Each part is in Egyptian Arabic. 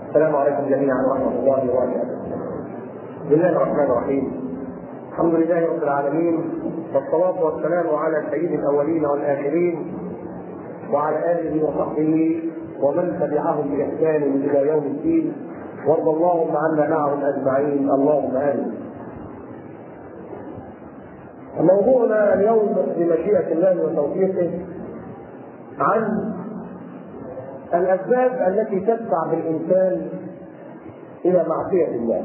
السلام عليكم جميعا ورحمه الله وبركاته. بسم الله الرحمن الرحيم. الحمد لله رب العالمين والصلاة والسلام على سيد الأولين والآخرين وعلى آله وصحبه ومن تبعهم بإحسان إلى يوم الدين وارض اللهم عنا معهم أجمعين اللهم آمين. موضوعنا اليوم بمشيئة الله وتوفيقه عن الأسباب التي تدفع بالإنسان إلى معصية الله.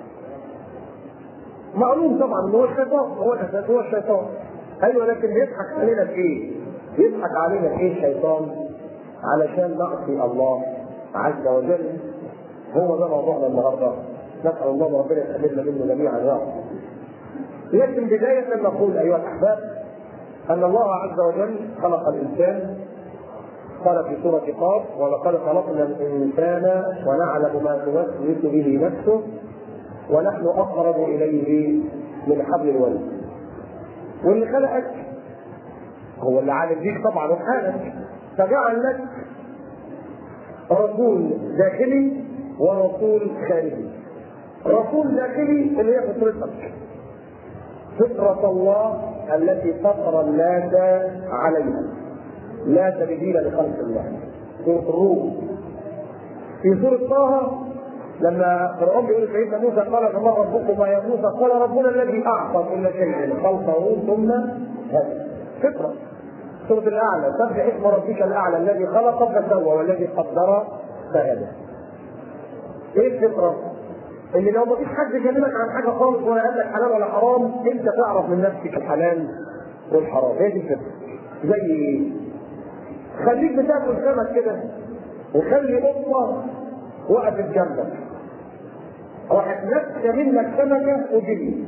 معلوم طبعا ان هو الشيطان هو الاساس هو الشيطان ايوه لكن بيضحك علينا بايه؟ بيضحك علينا بايه الشيطان؟ علشان نعصي الله عز وجل هو ده موضوعنا النهارده نسال الله ان ربنا يسلمنا منه جميعا يا رب. لكن بدايه نقول ايها الاحباب ان الله عز وجل خلق الانسان قال في سورة قاف ولقد خلقنا الإنسان ونعلم ما توسوس به نفسه ونحن اقرب اليه من حبل الوريد واللي خلقك هو اللي عالم بيك طبعا وحالك فجعل لك رسول داخلي ورسول خارجي رسول داخلي اللي هي فطرتك فطرة الله التي فطر الناس عليها لا تبديل لخلق الله سورة الروم في سورة طه لما فرعون بيقول سيدنا موسى قال فما ربكما يا موسى قال ربنا الذي اعطى كل شيء خلقه ثم هدى فطره سورة الأعلى سبح اسم ربك الأعلى الذي خلق فسوى والذي قدر فهدى. إيه الفطرة؟ إن لو ما فيش حد كلمك عن حاجة خالص ولا قال لك حلال ولا حرام أنت تعرف من نفسك الحلال والحرام، هي دي الفطرة. زي إيه؟ خليك بتاكل سمك كده وخلي قطة وقفت جنبك راحت نفسه منك سمكه وجري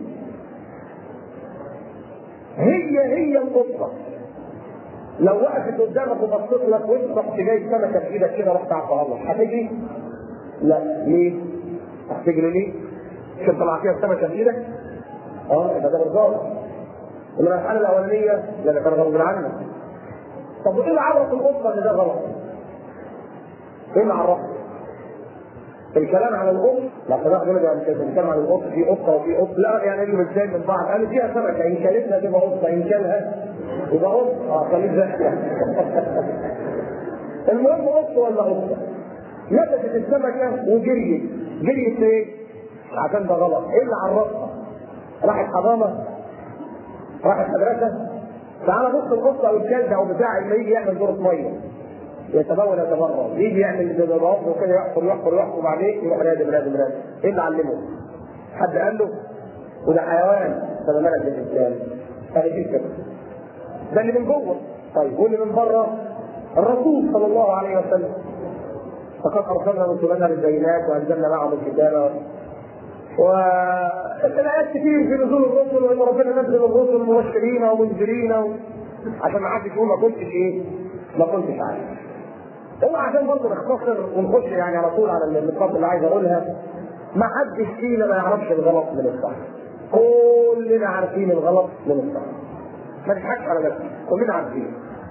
هي هي القطه لو وقفت قدامك وبصت لك وانت رحت جاي سمكه في ايدك كده رحت عطاها الله هتجري؟ لا ليه؟ هتجري ليه؟ عشان طلع فيها السمكه في ايدك؟ اه يبقى ده بالظبط انما الحاله الاولانيه لا ده كان غصب عنك طب وايه اللي عرف القطه ان ده غلط؟ ايه اللي عرفها؟ الكلام عن القط لا خلاص دول ده الكلام عن القط في قطه وفي قط لا يعني اللي ازاي من بعض قال فيها سمكه ان كلتها تبقى قطه ان كلها يبقى قط اه خليك زي المهم قط ولا قطه نبتت السمكه وجريت جريت ليه؟ عشان ده غلط ايه اللي عرفها؟ راحت حضانه راحت مدرسه تعالى بص القطه او الكلب او بتاع اللي يجي يعمل دورة ميه يتبول يتبرع يجي يعمل ضربات وكده يحفر يحفر يحفر وبعدين يروح رادم رادم رادم ايه اللي علمه؟ حد قال له؟ وده حيوان طب مالك بالاسلام؟ قال دي كده ده اللي من جوه طيب واللي من بره الرسول صلى الله عليه وسلم فقد ارسلنا رسلنا بالبينات وانزلنا معهم الكتاب والآيات كتير في نزول الرسل وان ربنا نزل الرسل مبشرين ومنذرين و... عشان ما حدش يقول ما كنتش ايه؟ ما كنتش عارف. هو عشان برضه نختصر ونخش يعني على طول على النقاط اللي عايز اقولها ما حدش فينا ما يعرفش الغلط من الصح. كلنا عارفين الغلط من الصح. ما تضحكش على نفسك، كلنا عارفين.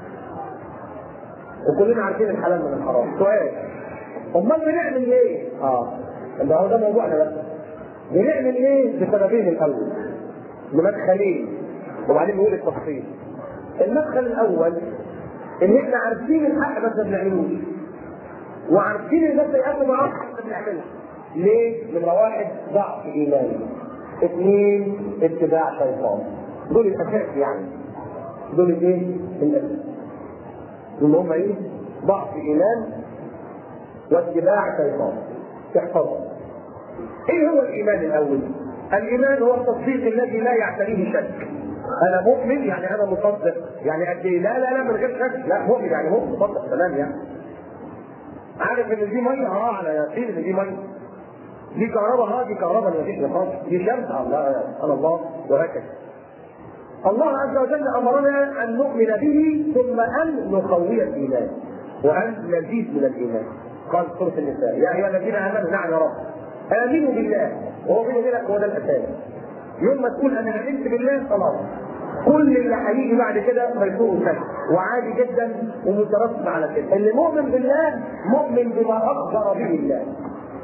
وكلنا عارفين الحلال من الحرام. سؤال امال بنعمل ايه؟ اه ده هو ده موضوعنا بقى. بنعمل ايه بسببين الاول؟ بمدخلين وبعدين نقول التفصيل. المدخل الاول ان احنا عارفين الحق بس ما بنعملوش وعارفين الناس يقابلوا معاهم بس ما بنعملها ليه؟ نمرة واحد ضعف ايماني اثنين اتباع شيطان دول الاساس يعني دول ايه؟ الاساس اللي هم ايه؟ ضعف ايمان واتباع شيطان تحفظهم ايه هو الايمان الاول؟ الايمان هو التصديق الذي لا يعتريه شك انا مؤمن يعني انا مصدق يعني قد ايه لا لا لا من غير شك لا مؤمن يعني مؤمن مصدق تمام يعني عارف ان دي ميه اه على يقين ان دي ميه دي كهرباء اه دي كهرباء ما فيش نقاش دي شمس الله سبحان الله وهكذا الله عز وجل امرنا ان نؤمن به ثم ان نقوي الايمان وان نزيد من الايمان قال سوره النساء يا ايها الذين امنوا نعم يا رب امنوا بالله وهو بيني وبينك هو ده الاساس يوم ما تقول انا امنت بالله خلاص كل اللي هيجي بعد كده هيكون سهل وعادي جدا ومترتب على كده اللي مؤمن بالله مؤمن بما اخبر به الله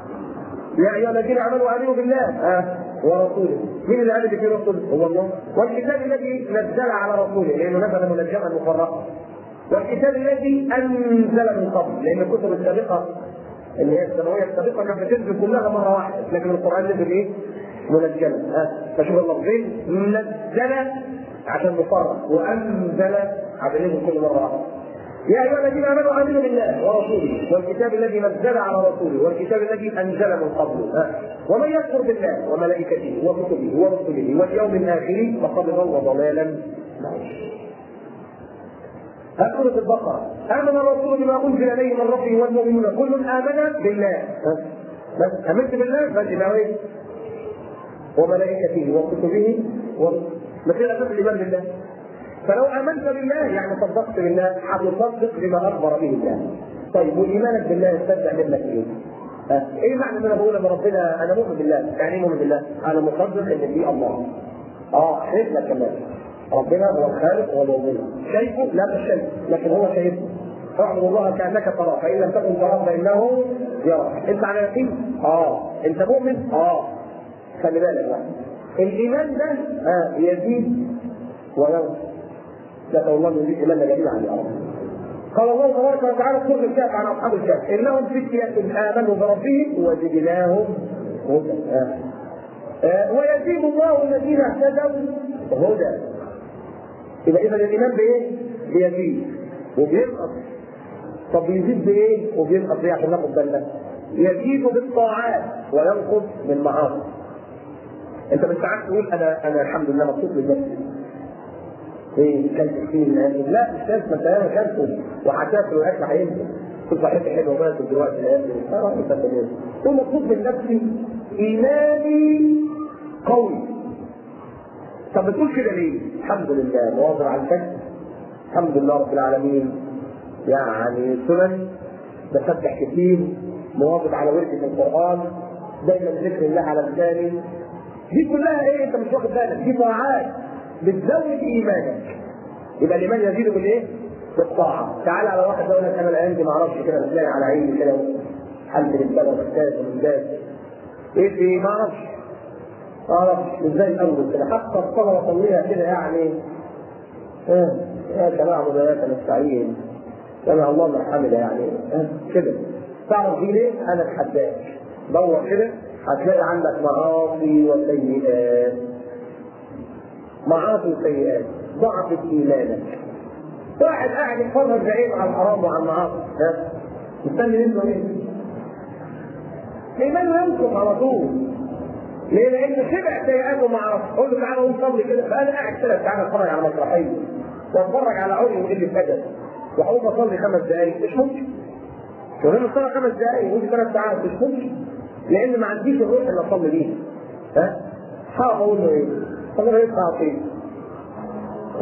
يا ايها الذين امنوا امنوا بالله آه. ورسوله مين اللي امن في رسوله؟ هو الله والكتاب الذي نزل على رسوله لانه نزل منجما مفرقا والكتاب الذي انزل من قبل لان الكتب السابقه اللي هي السماويه السابقه كانت بتنزل كلها مره واحده لكن القران نزل ايه؟ منجما ها فشوف اللفظين نزل عشان نفرق وانزل عشان ينزل كل مره واحده يا ايها الذين امنوا امنوا بالله ورسوله والكتاب الذي نزل على رسوله والكتاب الذي انزل من قبله ها. ومن يكفر بالله وملائكته وكتبه ورسله واليوم الاخر فقد ضل ضلالا بعيدا سورة البقرة آمن الرسول بما أنزل إليه من ربه والمؤمنون كل آمن بالله ها. بس آمنت بالله فالإمام إيه؟ وملائكته وكتبه ورسله مثل أساس الإيمان بالله فلو امنت بالله يعني صدقت بالله هتصدق بما اخبر به الله. طيب وايمانك بالله يستدعي منك ايه؟ ها؟ ايه معنى ان انا بقول ان ربنا انا مؤمن بالله؟ يعني ايه مؤمن بالله؟ انا مصدق ان في الله. اه شايفنا كمان. ربنا هو الخالق هو المؤمن. شايفه؟ لا مش شايفه، لكن هو شايفه. اعبد الله كانك تراه فان لم تكن تراه فانه يراك. انت على يقين؟ اه. انت مؤمن؟ اه. خلي بالك بقى. الايمان ده آه يزيد وينقص. نسأل الله أن يزيد إيماننا جميعا يا رب. قال الله تبارك وتعالى في سورة الكهف عن أصحاب الكهف إنهم فتية آمنوا بربهم وزدناهم هدى. آه. آه. ويزيد الله الذين اهتدوا هدى. يبقى إذا الإيمان بإيه؟ بيزيد وبينقص. طب بيزيد بإيه؟ وبينقص بإيه عشان ناخد بالنا؟ يزيد بالطاعات وينقص بالمعاصي. أنت مش ساعات تقول أنا أنا الحمد لله مبسوط من نفسي. ايه كلت كتير الان لا مش لازم انت انا كلت وهتاكل والاكل هينزل كل صحتي حلوه باكل دلوقتي الايام دي اه انت تمام قول مبسوط من نفسي ايماني قوي طب بتقول كده ليه؟ الحمد لله مواظب على الفجر الحمد لله رب العالمين يعني سنن بسبح كتير مواظب على ورد من القران دايما ذكر الله على لساني دي كلها ايه انت مش واخد بالك دي طاعات بتزود ايمانك يبقى الايمان يزيد بالايه؟ بالطاعه تعال على واحد يقول لك انا الايام دي ما اعرفش كده بتلاقي على عيني كده حد للبلد محتاج وممتاز ايه في ما اعرفش ما اعرفش مش زي الاول كده حتى الصلاه بصليها كده يعني اه يا جماعه مباراه نستعين سمع الله من حمده يعني اه كده تعرف دي ليه؟ انا اتحداك دور كده هتلاقي عندك معاصي وسيئات معاصي وسيئات ضعفت ايمانك واحد قاعد يتفرج بعيد على الحرام وعلى المعاصي ها مستني منه ايه؟ ايمانه ينقص على طول ليه؟ لان شبع سيئات ومعاصي قول له تعالى قوم صلي كده فانا قاعد ثلاث ساعات اتفرج على مسرحيه واتفرج على عري وقله ادب وهقوم اصلي خمس دقائق مش ممكن وهنا الصلاه خمس دقائق ودي ثلاث ساعات مش ممكن لان ما عنديش الروح اللي اصلي بيها ها؟ هقعد اقول له ايه؟ طب انا يدفع فيه ف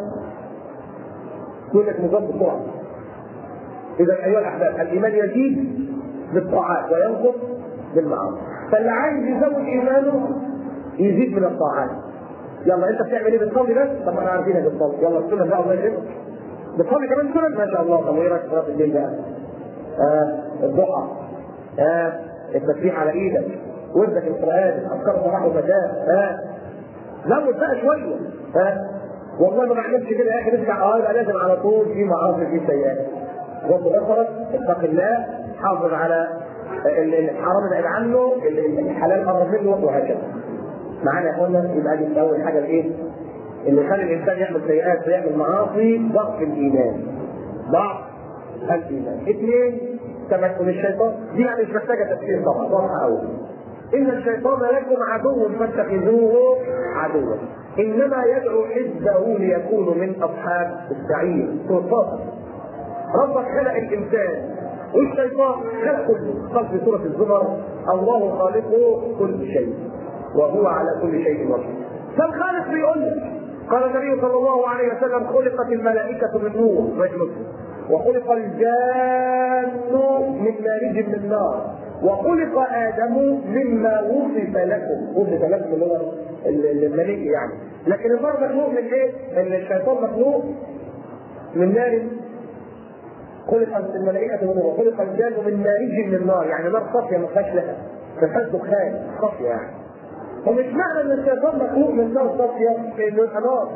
يقول لك نظام بسرعه اذا ايها الاحباب الايمان يزيد بالطاعات وينقص بالمعاصي فاللي عايز يزود ايمانه يزيد من الطاعات يلا انت بتعمل ايه بتصلي بس طب انا عارفينك بتصلي يلا السنه بقى الله يكرمك بتصلي كمان سنن ما شاء الله طب وايه رايك في صلاه الليل بقى؟ آه الضحى آه التسبيح على ايدك وردك القران اذكار صباح ومساء ها زود بقى شويه ها والله ما بعملش كده يا اخي نرجع اه يبقى لازم على طول في معاصي في سيئات غض بصرك اتق الله حافظ على الحرام ابعد عنه الحلال قرب منه وهكذا معانا يا اخوانا يبقى دي اول حاجه الايه؟ اللي يخلي الانسان يعمل سيئات ويعمل معاصي ضعف الايمان ضعف الايمان اثنين تمكن الشيطان دي يعني مش محتاجه تفكير طبعا واضحه قوي ان الشيطان لكم عدو فاتخذوه عدوا انما يدعو حزبه ليكونوا من اصحاب السعير سلطان ربك خلق الانسان والشيطان خلق كله قال في سوره الزمر الله خالق كل شيء وهو على كل شيء وكيل فالخالق بيقول لك قال النبي صلى الله عليه وسلم خلقت الملائكه من نور رجل وخلق الجان من مارج من نار وخلق ادم مما وصف لكم وصف لكم اللي هو الملائكه يعني لكن النار مخلوق من ايه؟ ان الشيطان مخلوق من نار خلق الملائكة من نور وخلق الجان من مارج من النار يعني نار صافية ما فيهاش لها في حد دخان صافيه يعني ومش معنى ان الشيطان مخلوق من نار صافيه انه يبقى نار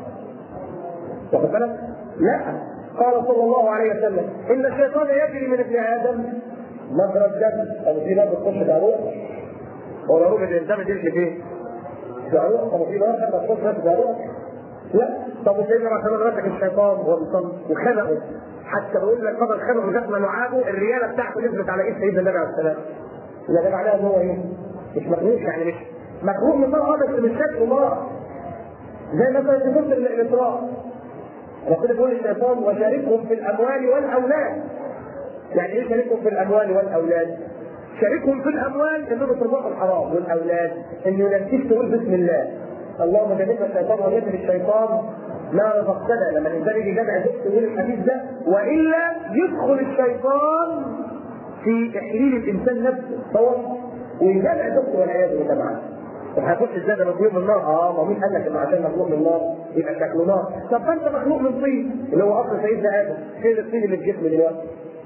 واخد بالك؟ لا قال صلى الله عليه وسلم ان الشيطان يجري من ابن ادم مجرى الدم طب في نار بتخش في عروق هو العروق الانسان بتمشي فين؟ في عروق طب في نار لما تخش في عروق لا طب وسيدنا عشان رتك الشيطان وهو بيصلي وخلقه حتى بيقول لك قدر خلقه جسم لعابه الرياله بتاعته نزلت على ايد سيدنا النبي عليه السلام يبقى ده معناه ان هو ايه؟ مش مخلوق يعني مش مخلوق من نار بس مش شكل نار زي مثلا في سوره الاسراء ربنا بيقول للشيطان وشاركهم في الاموال والاولاد يعني ايه شاركهم في الاموال والاولاد؟ شاركهم في الاموال انهم يتربطوا الحرام والاولاد انه ينسيك تقول بسم الله اللهم جنبنا الشيطان وجنب الشيطان ما رزقتنا لما الانسان يجي جمع زوجته يقول الحديث ده والا يدخل الشيطان في تحليل الانسان نفسه تصور ويجمع زوجته والعياذ بالله معاه طب هيخش ازاي ده مخلوق من نار؟ اه ما مين قال لك انه عشان مخلوق من نار يبقى شكله نار؟ طب ما انت مخلوق من طين اللي هو اصل سيدنا ادم، فين الطين اللي في جسم دلوقتي؟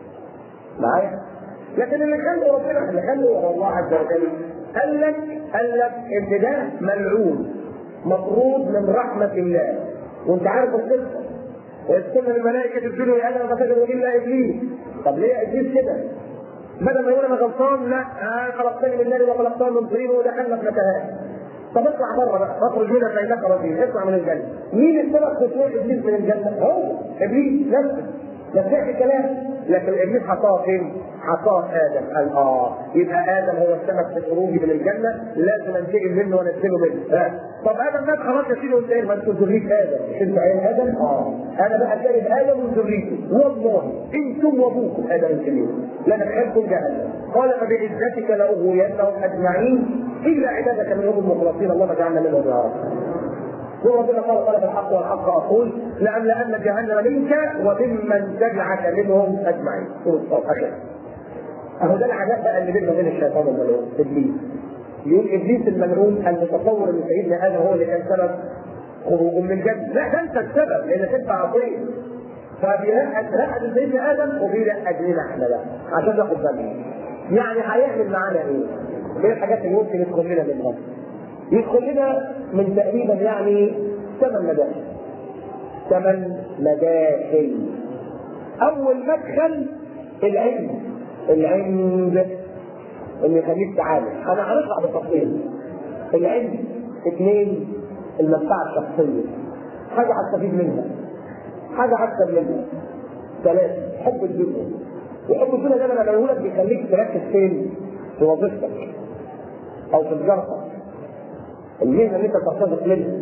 معايا؟ لكن اللي خلقه ربنا اللي خلقه هو الله عز وجل قال لك قال لك ان ده ملعون مطرود من رحمه الله وانت عارف القصه واذ قلنا للملائكه اسجدوا لادم فسجدوا الا ابليس طب ليه ابليس كده؟ بدل ما يقول انا غلطان لا آه خلقتني من نار وخلقتني من طين ودخلنا في متاهات طب اطلع بره بقى اخرج منها فانك رجيم اطلع من الجنه مين السبب في طلوع ابليس من الجنه؟ هو ابليس نفسه ما سمعش كلام لكن ابليس حطاه فين؟ حطاه ادم قال اه يبقى ادم هو السبب في خروجي من الجنه لازم انتقل منه وانزله منه آه. طب ادم مات خلاص يا سيدي وانت ايه ما انتوا ذريه ادم مش انتوا عيال ادم؟ اه انا بقى جانب ادم وذريته والله انتم وابوكم ادم الكريم لندخلكم جهنم قال فبعزتك لاغوينهم اجمعين الا عبادك منهم المخلصين اللهم اجعلنا منهم يا رب وربنا قال قال الحق والحق اقول لاملان جهنم منك وممن تبعك منهم اجمعين. اخر. اهو ده العذاب بقى اللي بيننا وبين الشيطان الملعون ابليس. يقول ابليس الملعون المتصور ان سيدنا ادم هو اللي كان سبب خروجه من الجنه، لا ده انت السبب لانك انت عصيت. فبيرقد رقد سيدنا ادم وبيرقد لنا احنا بقى عشان ناخد بالنا. يعني هيعمل معانا ايه؟ ايه الحاجات اللي ممكن يدخل لنا منها؟ يدخل لنا من تقريبا يعني ثمان مداخل ثمان مداخل اول مدخل العلم العند اللي يخليك تعالج انا هنطلع بالتفصيل العلم اثنين المنفعه الشخصيه حاجه هتستفيد منها حاجه هكسب منها ثلاثه حب الدنيا وحب الدنيا ده انا بقوله لك بيخليك تركز فين؟ في وظيفتك او في تجارتك المهنه اللي انت بترتبط منها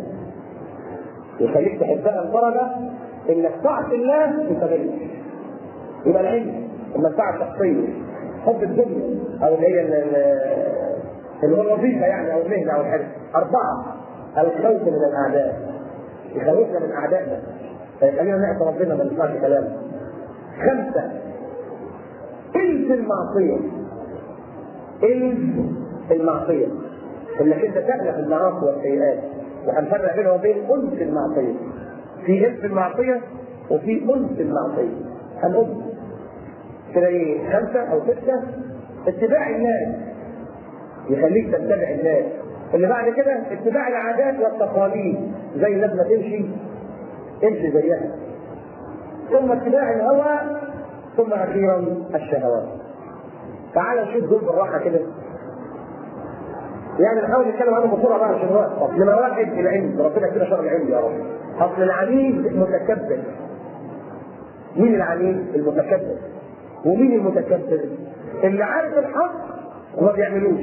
يخليك تحبها لدرجه انك طاعه الله تستغل يبقى العلم المنفعه الشخصيه حب الدنيا او اللي هي اللي هو الوظيفه يعني او المهنه او الحرف اربعه الخوف من الاعداء يخوفنا من اعدائنا فيخلينا نعصي ربنا ما نسمعش كلامه خمسه إلف المعصيه إلف المعصيه انك انت تألف المعاصي والسيئات وهنفرق بينها وبين انس المعصيه في انس المعصيه وفي انس المعصيه هنقول كده ايه خمسه او سته اتباع الناس يخليك تتبع الناس اللي بعد كده اتباع العادات والتقاليد زي الناس ما تمشي امشي زيها ثم اتباع الهوى ثم اخيرا الشهوات تعال نشوف دول بالراحه كده يعني نحاول نتكلم عنهم بسرعه بقى عشان الوقت اصل لما واحد العلم ربنا كده شر العلم يا رب اصل العميد متكبر مين العميد المتكبر ومين المتكبر اللي عارف الحق وما بيعملوش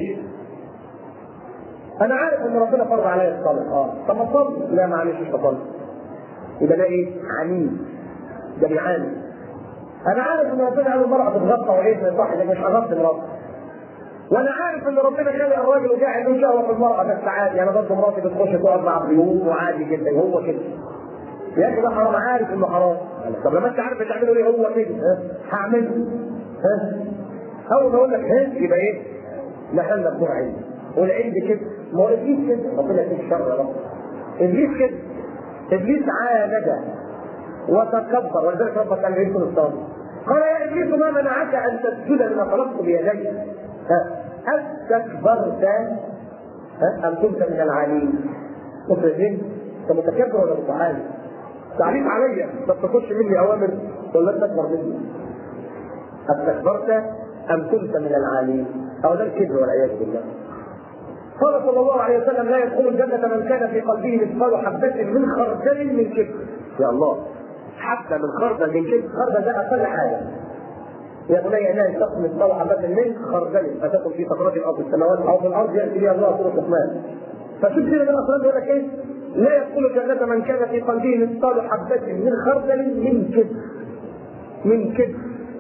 انا عارف ان ربنا فرض عليا الصلاه اه طب ما اصلي لا معلش مش بصلي يبقى ده ايه عميد ده بيعاني انا عارف ان ربنا قال المراه تتغطى وعيد ما يصحش مش هغطي مراتي وانا عارف ان ربنا خلق الراجل وجاعل له شهوه في المراه بس عادي انا برضه مراتي بتخش تقعد مع الضيوف وعادي جدا وهو كده يا اخي ده حرام عارف انه حرام طب لما انت عارف تعمله ليه هو كده ها هعمله ها اول ما اقول لك ها يبقى ايه؟ دخلنا بدون علم والعلم كده ما هو ابليس كده ربنا يكفيك الشر يا رب ابليس كده ابليس عاند وتكبر ولذلك ربك قال له يدخل الصلاه قال يا ابليس ما منعك ان تسجد لما خلقت بيدي ها استكبرت ام كنت من العالين مفردين انت متكبر ولا متعالي تعليق عليا بس تخش مني اوامر ولا انت اكبر مني استكبرت ام كنت من العالين او ده الكبر والعياذ بالله قال صلى الله عليه وسلم لا يدخل الجنة من كان في قلبه مثقال حبة من خردل من كبر يا الله حبة من خردل من كبر خردل ده أقل حاجة يا بني لا يستقم مثقال حبة من خردل فتكن في سقرات الأرض السماوات أو في الأرض يأتي بها الله سورة الرحمن فشوف كده من الأصنام يقول لك إيه؟ لا يدخل الجنة من كان في قلبه مثقال حبة من خردل من كبر من كبر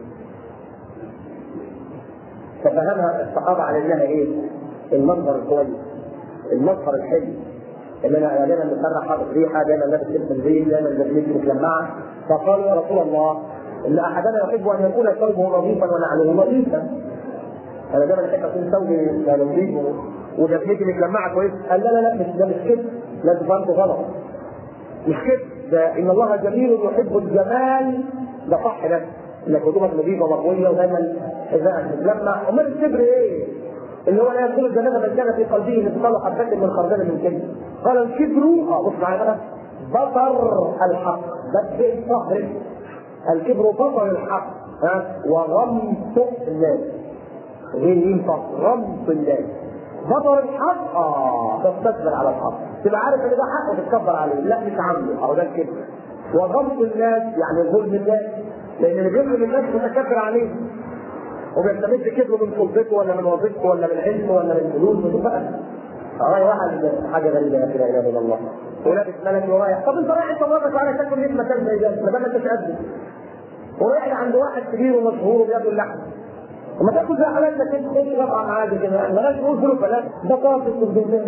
ففهمها الصحابة على أنها إيه؟ المنظر الكويس المظهر الحلو ان انا دايما مسرح حاطط ريحه دايما لابس لبس نظيف دايما لبس متلمعه فقالوا يا رسول الله ان احدنا يحب ان يكون ثوبه نظيفا ونعله نظيفا انا دايما احب اكون ثوبي نظيف وجبهتي متلمعه كويس قال لا لا لا مش ده مش كده لا انت فهمت غلط مش كده ده ان الله جميل يحب الجمال ده صح ده انك هدومك نظيفه ومقويه ودايما حذائك متلمع امال الكبر ايه؟ اللي هو لا يدخل الجنة من كان في قلبه مثقال حبة من خردل من كبر. قال الكبر اه بص معايا بقى بطر الحق بس الصهر الكبر بطر الحق ها وغمط الناس غير ينفع غمط الناس بطر الحق اه تستكبر على الحق تبقى عارف ان ده حق وتتكبر عليه لا مش عنده او ده الكبر وغمط الناس يعني ظلم الناس لان اللي بيظلم الناس متكبر عليه وبيستمد كبره من سلطته ولا من وظيفته ولا من علمه ولا من فلوسه بقى راي واحد حاجه غريبه يا اخي لا اله الا الله ولابس ملك ورايح طب انت رايح انت مرة على تاكل 100 مكان زي ده ما دام انت قده ورايح عند واحد كبير ومشهور وبياكل لحم وما تاكل بقى حلال لك انت خش طبعا عادي كده بلاش نقول فلوس بلاش ده طاقه بالله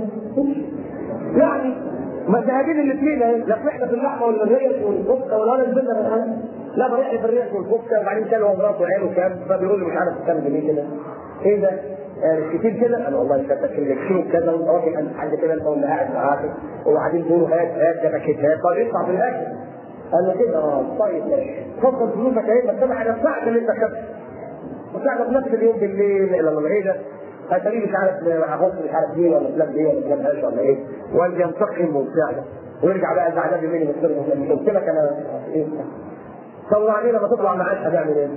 يعني مذهبين الاثنين اهي لا احنا في اللحمه ولا الريش والكفته ولا انا البنه من انا لا بريح في الريش والكفته وبعدين كان هو مراته وعياله كام فبيقول لي مش عارف كام جنيه كده ايه ده؟ آه كتير كده انا والله كتبت لك شنو كذا وانت واقف عند حد كده انت ولا قاعد معاك وبعدين تقول هات هات ده باكيتات طب ادفع في الاكل قال له كده اه طيب ماشي فضل فلوسك اهي بس انا هدفعك اللي انت خدته وتعرف نفس اليوم بالليل الى العيده هتلاقيه مش عارف هحط مش عارف ايه ولا فلان ايه ولا فلان ايش ولا ايه والدي ينتقم وبتاع ده ويرجع بقى زعلان مني من قلت لك انا ايه طب وبعدين لما تطلع معاك هتعمل ايه؟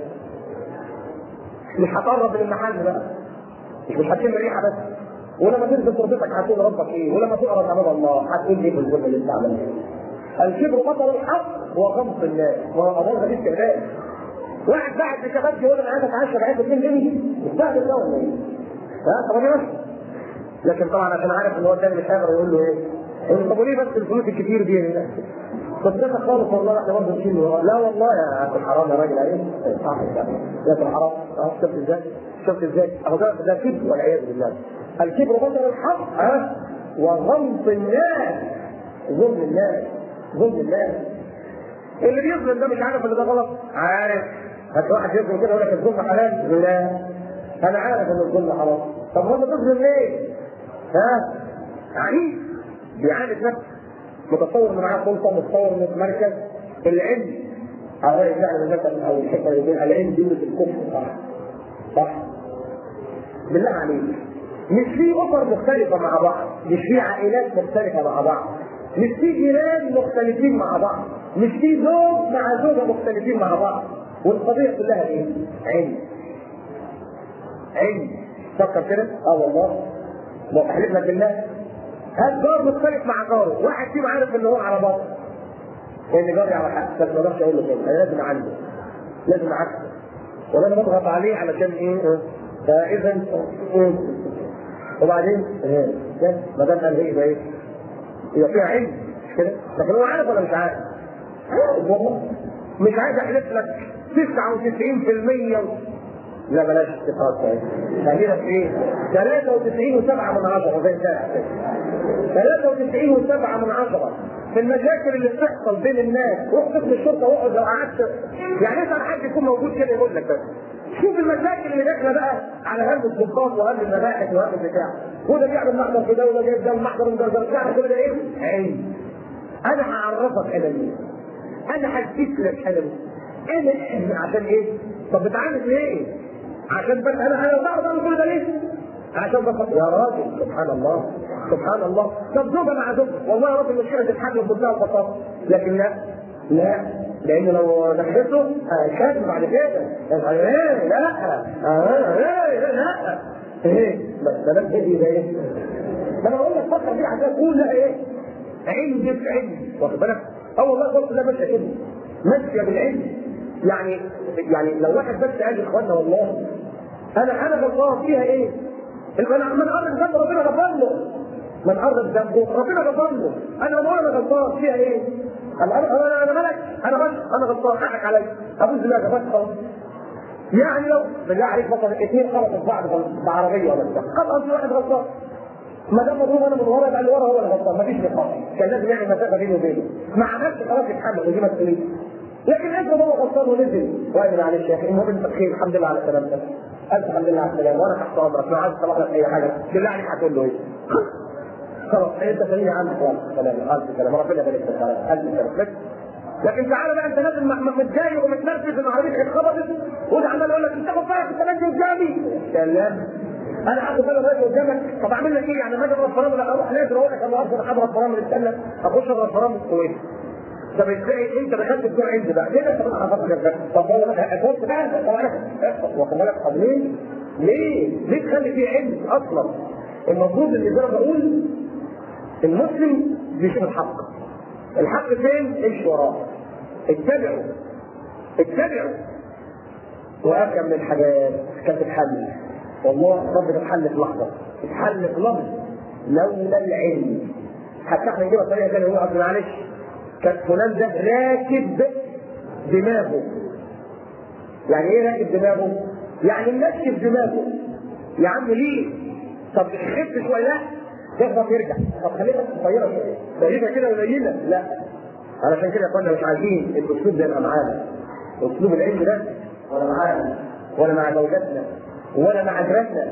مش هتقرب من المحل بقى مش هتشم ريحه بس ولما تنزل تربتك هتقول ربك ايه ولما تقرب امام الله هتقول ايه في الظلم اللي انت عملته الكبر بطل الحق وغمط الناس وأمر دي استغلال واحد بعد بشباب يقول انا عايز اتعشى بعيد 2 جنيه يستهبل ده ولا ايه؟ ها طب انا لكن طبعا عشان عارف ان هو الثاني مش هيقدر يقول له ايه؟ يقول له طب وليه بس الفلوس الكتير دي هنا؟ طب ده خالص والله احنا برضه نشيل لا والله يا اخي الحرام يا راجل عليه صح يا اخي الحرام اه شفت ازاي؟ شفت ازاي؟ اهو ده ده كبر والعياذ بالله الكبر بطل الحق ها وغمط الناس ظلم الناس ظلم الناس اللي بيظلم ده مش عارف ان ده غلط عارف هات واحد يظلم كده يقول لك الظلم حلال لا انا عارف ان الظلم حرام طب هو بتظلم ليه؟ ها؟ عنيف بيعاند نفسه متصور ان معاه سلطه متصور انه في مركز العلم هذا يعني مثلا او الحكمه يقول العلم دي الكفر صح صح بالله عليك مش في اسر مختلفه مع بعض مش في عائلات مختلفه مع بعض مش في جيران مختلفين مع بعض مش في زوج مع زوجه مختلفين مع بعض والقضيه كلها ايه؟ علم علم فكر كده اه والله لو احلف لك بالله هات جار مختلف مع جاره واحد فيهم عارف ان هو على باطل لان جاري على حق بس ما اقدرش اقول له كده انا لازم عنده لازم عكسه ولا انا بضغط عليه علشان ايه فاذا وبعدين ما دام قال ايه ايه يبقى فيها علم مش كده لكن هو عارف ولا مش عارف؟ عارف والله مش عايز احلف لك 99% لا بلاش استقاط طيب خلينا في ايه؟ 93 و7 من عشرة زي ده 93 و7 من عشرة في المشاكل اللي بتحصل بين الناس روح قسم الشرطه واقعد لو قعدت يعني اسال حد يكون موجود كده يقول لك بس شوف المشاكل اللي داخله بقى على هم السلطات وهم المباحث وهم البتاع وده بيعمل محضر في ده وده جايب ده المحضر وده ده بتاع كل ده ايه؟ علم انا هعرفك انا مين انا هديك لك انا مين انا عشان ايه؟ طب بتعامل ليه؟ عشان بس انا انا بعرف اعمل كل ده ليه؟ عشان بس يا راجل سبحان الله سبحان الله طب زوجه مع زوجه والله يا رب المشكله تتحل بمنتهى البساطه لكن لا لا لان لو نحبته هيكذب بعد كده ايه لا اه ايه لا ايه بس ده ايه ده ايه ده انا بقول لك فكر فيه عشان تقول لا ايه علم جبت علم واخد بالك اه والله قلت لا ماشيه كده ماشيه بالعلم يعني يعني لو واحد بس قال لاخواننا والله انا انا غلطان فيها ايه؟ من من قرب ذنبه ربنا غفر له من قرب ذنبه ربنا غفر له انا ما انا غلطان فيها ايه؟ انا انا انا ملك انا بس انا غلطان حقك عليا ابوس دماغي بس خلاص يعني لو بالله عليك مثلا اثنين خبطوا في بعض بعربيه ولا بتاع خلاص في واحد غلطان ما دام مضروب انا من ورا يبقى اللي ورا هو اللي غلطان مفيش نقاش كان لازم يعمل مسافه بينه وبينه ما عملش خلاص يتحمل ودي مسؤوليه لكن افرض هو غلطان ونزل وقال معلش يا اخي المهم انت بخير الحمد لله على سلامتك الف الحمد لله على السلامه وانا تحت امرك لو عايز اصلح لك اي حاجه بالله عليك هتقول له ايه؟ خلاص انت سليم عنك الف سلامه الف سلامه ربنا يبارك فيك الف سلامه لكن تعالى بقى انت نازل متضايق ومتنرفز ان عربيتك اتخبطت وده عمال يقول لك انت خد بالك انت نازل قدامي سلام انا هاخد بالي الراجل قدامك طب اعمل لك ايه يعني ما اجي اضرب فرامل اروح نازل اقول لك انا اصلا هضرب فرامل استنى اخش اضرب فرامل كويس طب ازاي انت دخلت بتوع عند بقى ليه انت بقى حفظت كده طب هو بص بقى طب انا واخد بالك طب ليه؟ ليه؟ ليه تخلي فيه علم اصلا؟ المفروض ان زي ما بقول المسلم بيشوف الحق الحق فين؟ امشي وراه اتبعوا اتبعوا وأكم من الحاجات كانت تتحل والله رب تتحل في لحظة تتحل في لحظة لولا العلم حتى احنا نجيبها طريقة ثانية هو أصل معلش كان فلان ده راكب دماغه يعني ايه راكب دماغه؟ يعني منشف دماغه يا عم ليه؟ طب خف شويه لا تخبط يرجع طب خليها صغيره شويه خليها كده قليله لا علشان كده كنا مش عايزين الاسلوب ده يبقى معانا اسلوب العلم ده ولا معانا ولا مع زوجاتنا ولا مع جيراننا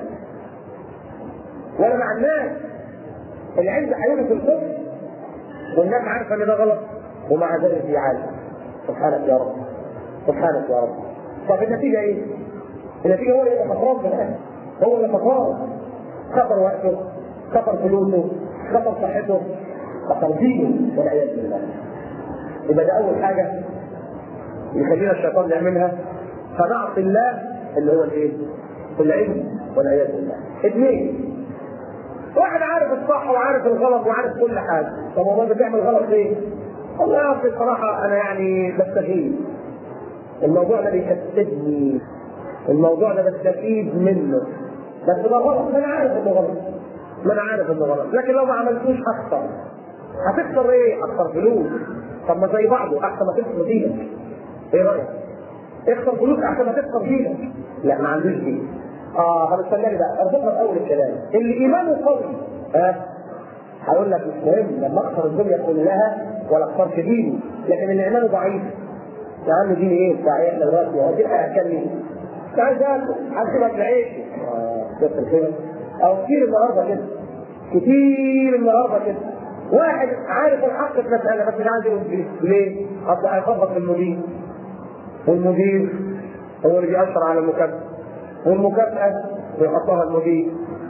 ولا مع الناس العلم هيجي في الكفر والناس عارفه ان ده غلط ومع ذلك يعالج سبحانك يا رب سبحانك يا رب طب النتيجه ايه؟ النتيجه هو اللي خسران في الاخر هو اللي خسران خسر وقته خسر فلوسه خسر صحته خسر دينه والعياذ بالله يبقى ده اول حاجه يخلينا الشيطان يعملها فنعصي الله اللي هو الايه؟ العلم والعياذ بالله. اثنين واحد عارف الصح وعارف الغلط وعارف كل حاجه، طب هو بتعمل غلط ليه؟ والله يا اخي الصراحه انا يعني بستفيد. الموضوع ده بيكسبني. الموضوع ده بستفيد منه. بس ده غلط، ما انا عارف انه غلط. ما انا عارف انه غلط، لكن لو ما عملتوش هخسر. هتخسر ايه؟ هخسر فلوس. طب ما زي بعضه احسن ما تخسر دينك. ايه رايك؟ اخسر فلوس احسن ما تخسر دينك. لا ما عندوش دين. اه طب استناني بقى اربطها في اول الكلام. اللي ايمانه قوي ها هقول لك مش مهم لما اخسر الدنيا كلها ولا اخسرش ديني، لكن اللي ايمانه ضعيف يا عم ديني ايه بتاع ايه احنا دلوقتي هو دي هياكل مين؟ مش عايز اكل هسيبك لعيش اه شفت الخير او كتير النهارده كده كتير النهارده كده واحد عارف الحق في مسألة بس مش عايز يقول فيه ليه؟ أصل هيخبط في المدير والمدير هو اللي بيأثر على المكافأة والمكافأة بيحطها المدير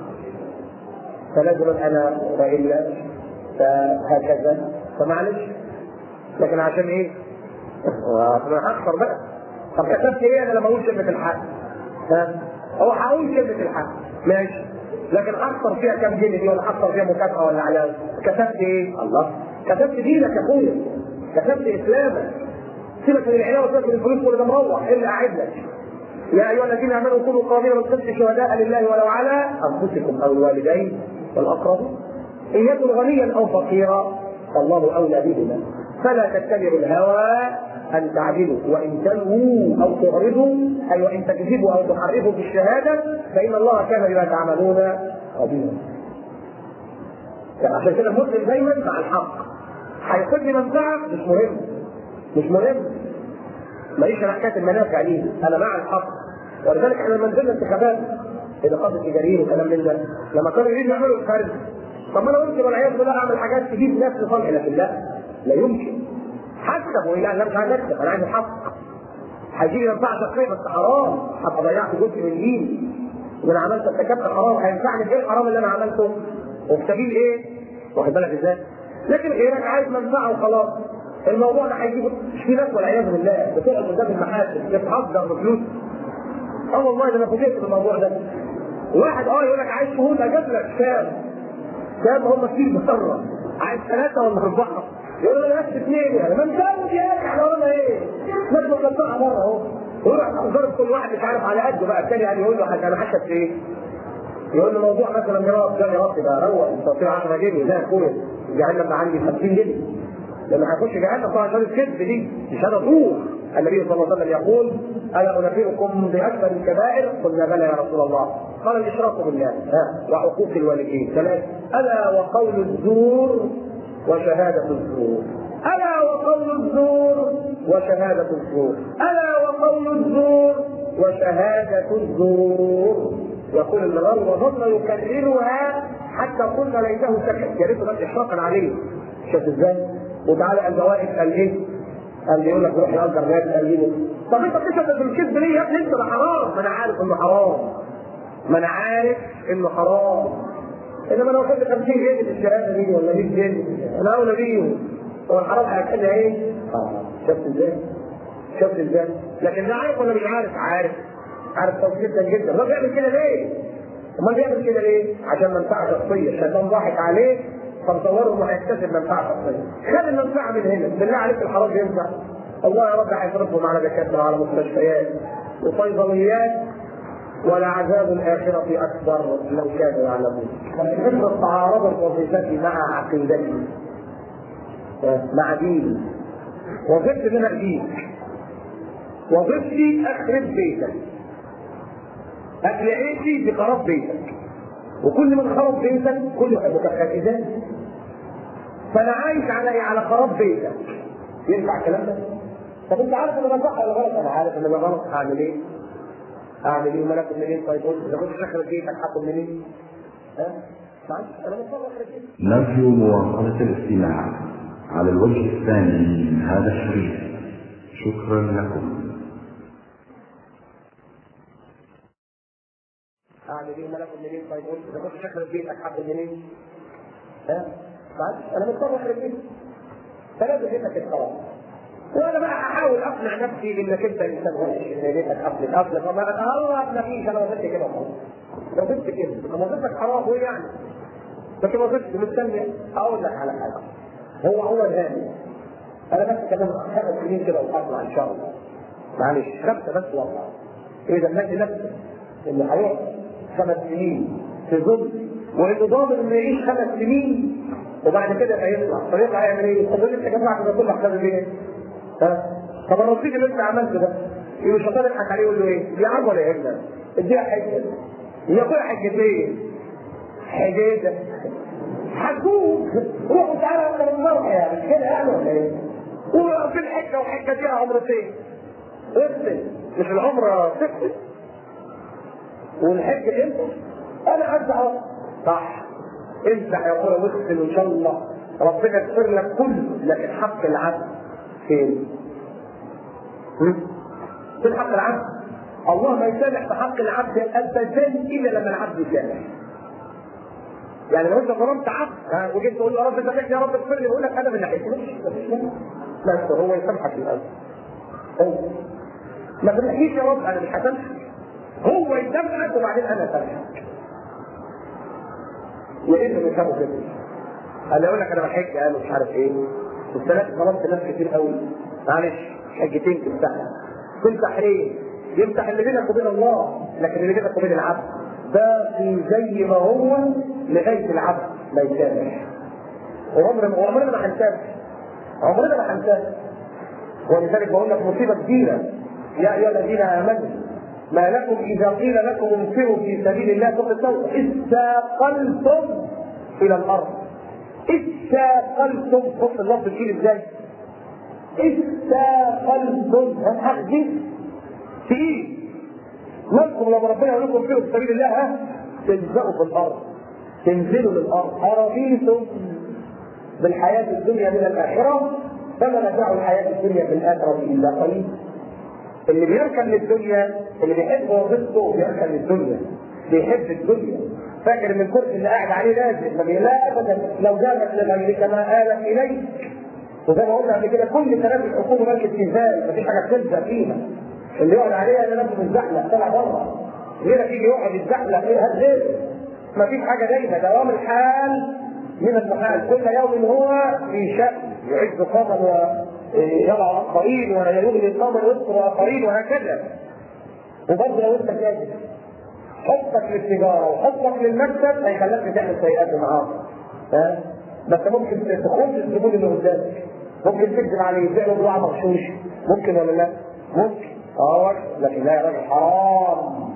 فلازم أنا وإلا فهكذا فمعلش لكن عشان إيه؟ أنا هخسر بقى طب كتبت إيه أنا لما أقول كلمة الحق؟ ها؟ هو هقول كلمة الحق ماشي لكن اخسر فيها كام جنيه دي ولا اخسر فيها مكافاه ولا علاوه كتبت ايه؟ الله كتبت دينك يا اخويا كتبت اسلامك سيبك من العلاوه سيبك من الفلوس ولا ده مروح ايه اللي قاعد لك يا ايها الذين امنوا كونوا قوامين بالقسط شهداء لله ولو على انفسكم او الوالدين والاقربين ان يكن غنيا او فقيرا فالله اولى بهما فلا تتبعوا الهوى أن تعدلوا وإن تلووا أو تعرضوا أي وإن تكذبوا أو تحرفوا في الشهادة فإن الله كان بما تعملون خبيرا. عشان كده المسلم دايما مع الحق. هياخد لي منفعة مش مهم. مش مهم. ماليش انا حكايه المنافع دي، انا مع الحق. ولذلك احنا لما نزلنا انتخابات النقابه التجاريين وكلام من ده، لما كانوا يريدوا يعملوا الفرد طب ما انا ممكن والعياذ بالله اعمل حاجات تجيب ناس لصالحي لكن لا لا يمكن. هكسب ولا انا مش عايز اكسب انا عايز الحق هيجي لي منفعه شخصيه بس حرام هبقى ضيعت جزء من ديني ان انا عملت ارتكبت حرام هينفعني في ايه الحرام اللي انا عملته؟ وفي سبيل ايه؟ واخد بالك ازاي؟ لكن غيرك عايز منفعه وخلاص الموضوع ده هيجيب مش في ناس والعياذ بالله بتقعد قدام المحاسن تتحضر بفلوس اه والله ده انا فوجئت بالموضوع ده واحد اه يقول لك عايز شهود اجيب لك كام كام هم كتير بره عايز ثلاثه ولا اربعه يقول له بس اثنين يعني ما نجاوب يا اخي احنا ورانا ايه؟ ناس مقطعه بره اهو ويروح ضرب كل واحد مش عارف على قده بقى الثاني يعني يقول له انا حسب في ايه؟ يقول له موضوع مثلا جراب ده يا رب ده روق انت قلت له 10 جنيه لا يا اخويا جهنم ده عندي 50 جنيه لما هيخش جهنم طبعا عشان الكذب دي مش هذا طول النبي صلى الله عليه وسلم يقول الا انبئكم باكبر الكبائر قلنا بلى يا رسول الله قال الاشراك بالله ها وعقوق الوالدين ثلاث الا وقول الزور وشهاده الزور الا وقول الزور وشهاده الزور الا وقول الزور وشهاده الزور يقول النهار وظل يكررها حتى قلنا ليته سكت يا ريته بس اشراقا عليه شوف ازاي وتعالى الزوائد قال ايه؟ قال لي يقول لك روح يأجر ناس قال لي طب انت بتشهد بالكذب ليه يا ابني انت ده حرام ما انا عارف انه حرام ما انا عارف انه حرام انما لو كنت 50 جنيه في الشهاده دي ولا 100 جنيه انا اولى بيهم هو الحرام هياكلها ايه؟ اه شفت ازاي؟ شفت ازاي؟ لكن ده عارف ولا مش عارف؟ عارف عارف طب جدا جدا ما بيعمل كده ليه؟ امال بيعمل كده ليه؟ عشان منفعه شخصيه الشيطان ضاحك عليه فمصوره انه هيكتسب منفعه شخصيه خد المنفعه من هنا بالله عليك الحرام ينفع الله يا رب هيصرفهم على دكاتره وعلى مستشفيات وصيدليات ولعذاب الآخرة أكبر لو كانوا يعلمون. الفكرة تعارضت وظيفتي مع عقيدتي مع ديني وظيفتي ان انا اديك وظيفتي اخرب بيتك اكل عيشي بخراب بيتك وكل من خرب بيتك كل متخذات فانا عايش على ايه؟ على خراب بيتك ينفع الكلام ده؟ طب انت عارف ان ده صح ولا غلط؟ انا عارف ان ده غلط هعمل ايه؟ اعمل ايه؟ امال اكل منين؟ طيب قلت اذا كنت اخرب بيتك هاكل منين؟ ها؟ معلش انا مضطر اخرب بيتك نرجو مواصلة الاستماع على الوجه الثاني من هذا الشريط شكرا لكم اعمل ايه امال اكل منين؟ طيب قلت اذا كنت اخرب بيتك هاكل منين؟ ها؟ معلش انا مضطر اخرب بيتك فلازم بيتك الخلاص وانا بقى احاول اقنع نفسي انك انت انسان وحش ان بيتك قفل قفل فما اتهرب ما فيش انا وظيفتي كده خلاص لو كنت كده لما وظيفتك حرام وايه يعني؟ لكن وظيفتي مستني اقول لك على حاجه هو هو الهادي انا بس كمان خمس سنين كده وهطلع ان شاء الله معلش خمسه بس والله اذا النادي نفسه اللي هيقعد خمس سنين في ظل وانه ضامن انه يعيش خمس سنين وبعد كده هيطلع طب يطلع يعمل ايه؟ طب انت جماعه ده كله حساب ايه؟ ها؟ طب الرصيد اللي انت عملته ده يقول الشيطان يضحك عليه يقول له ايه؟ يا عم ولا يهمنا اديها حجه هي كل حجتين حجيته حجوك روحوا تعالى اكتر من مره يعني مش كده يعني ولا ايه؟ وفي الحجه وحجه فيها عمرتين ارسل مش العمره تكتب والحجه امتى؟ انا امسح اهو صح امسح يا اخويا واغسل ان شاء الله ربنا يغفر لك كله لكن حق العبد فين؟ فين حق العبد؟ الله ما يسامح في حق العبد ابدا الا لما العبد يسامح. يعني لو انت ظلمت عبد وجيت تقول له يا رب سامحني يا رب اغفر لي يقول لك انا من ناحيتي بس هو يسامحك الاول. هو ما تنحكيش يا رب انا مش هسامحك. هو يسامحك وبعدين انا اسامحك. يا اما بيفهموا كده. انا اقول لك انا بحج قالوا مش عارف ايه. والثلاث ظلمت ناس كتير قوي. معلش حجتين تمسحها. تمسح ايه؟ يمسح اللي بينك وبين الله لكن اللي بينك وبين العبد باقي زي ما هو لغايه العبد ما يسامح وعمرنا وعمرنا ما هنسامح عمرنا ما هنسامح ولذلك بقول لك مصيبه كبيره يا ايها الذين امنوا ما لكم اذا قيل لكم انفروا في سبيل الله فوق التوبه استاقلتم الى الارض استاقلتم بص اللفظ بيجي ازاي استاقلتم هتحدث في ايه؟ نذكر لما ربنا يقول لكم انفروا في سبيل الله ها تلزقوا في الارض تنزلوا للارض ارضيتم بالحياه الدنيا من الاخره فما متاع الحياه الدنيا في الاخره الا قليل اللي بيركن للدنيا اللي بيحب وظيفته بيركن للدنيا بيحب الدنيا فاكر ان الكرسي اللي قاعد عليه لازم ما لا ابدا لو جابت لغيرك ما آلت اليك وزي ما قلنا قبل كده كل كلام الحكومه ملك استهزاء مفيش حاجه تلزق فيها اللي يقعد عليها ده نفسه متزحلق طلع بره غيرك يجي يقعد يتزحلق ايه هات غيره مفيش حاجه دايمه دوام الحال من المحال كل يوم هو في شأن يعز قوما ويضع اخرين ويغني قوما ويذكر اخرين وهكذا وبرضه لو انت كاذب حبك للتجاره وحبك للمكسب هيخليك تعمل سيئات معاه ها بس ممكن تخون الزبون اللي قدامك ممكن تكذب عليه يبيع له بضاعه مغشوش ممكن ولا لا؟ ممكن اه لكن لا يا راجل حرام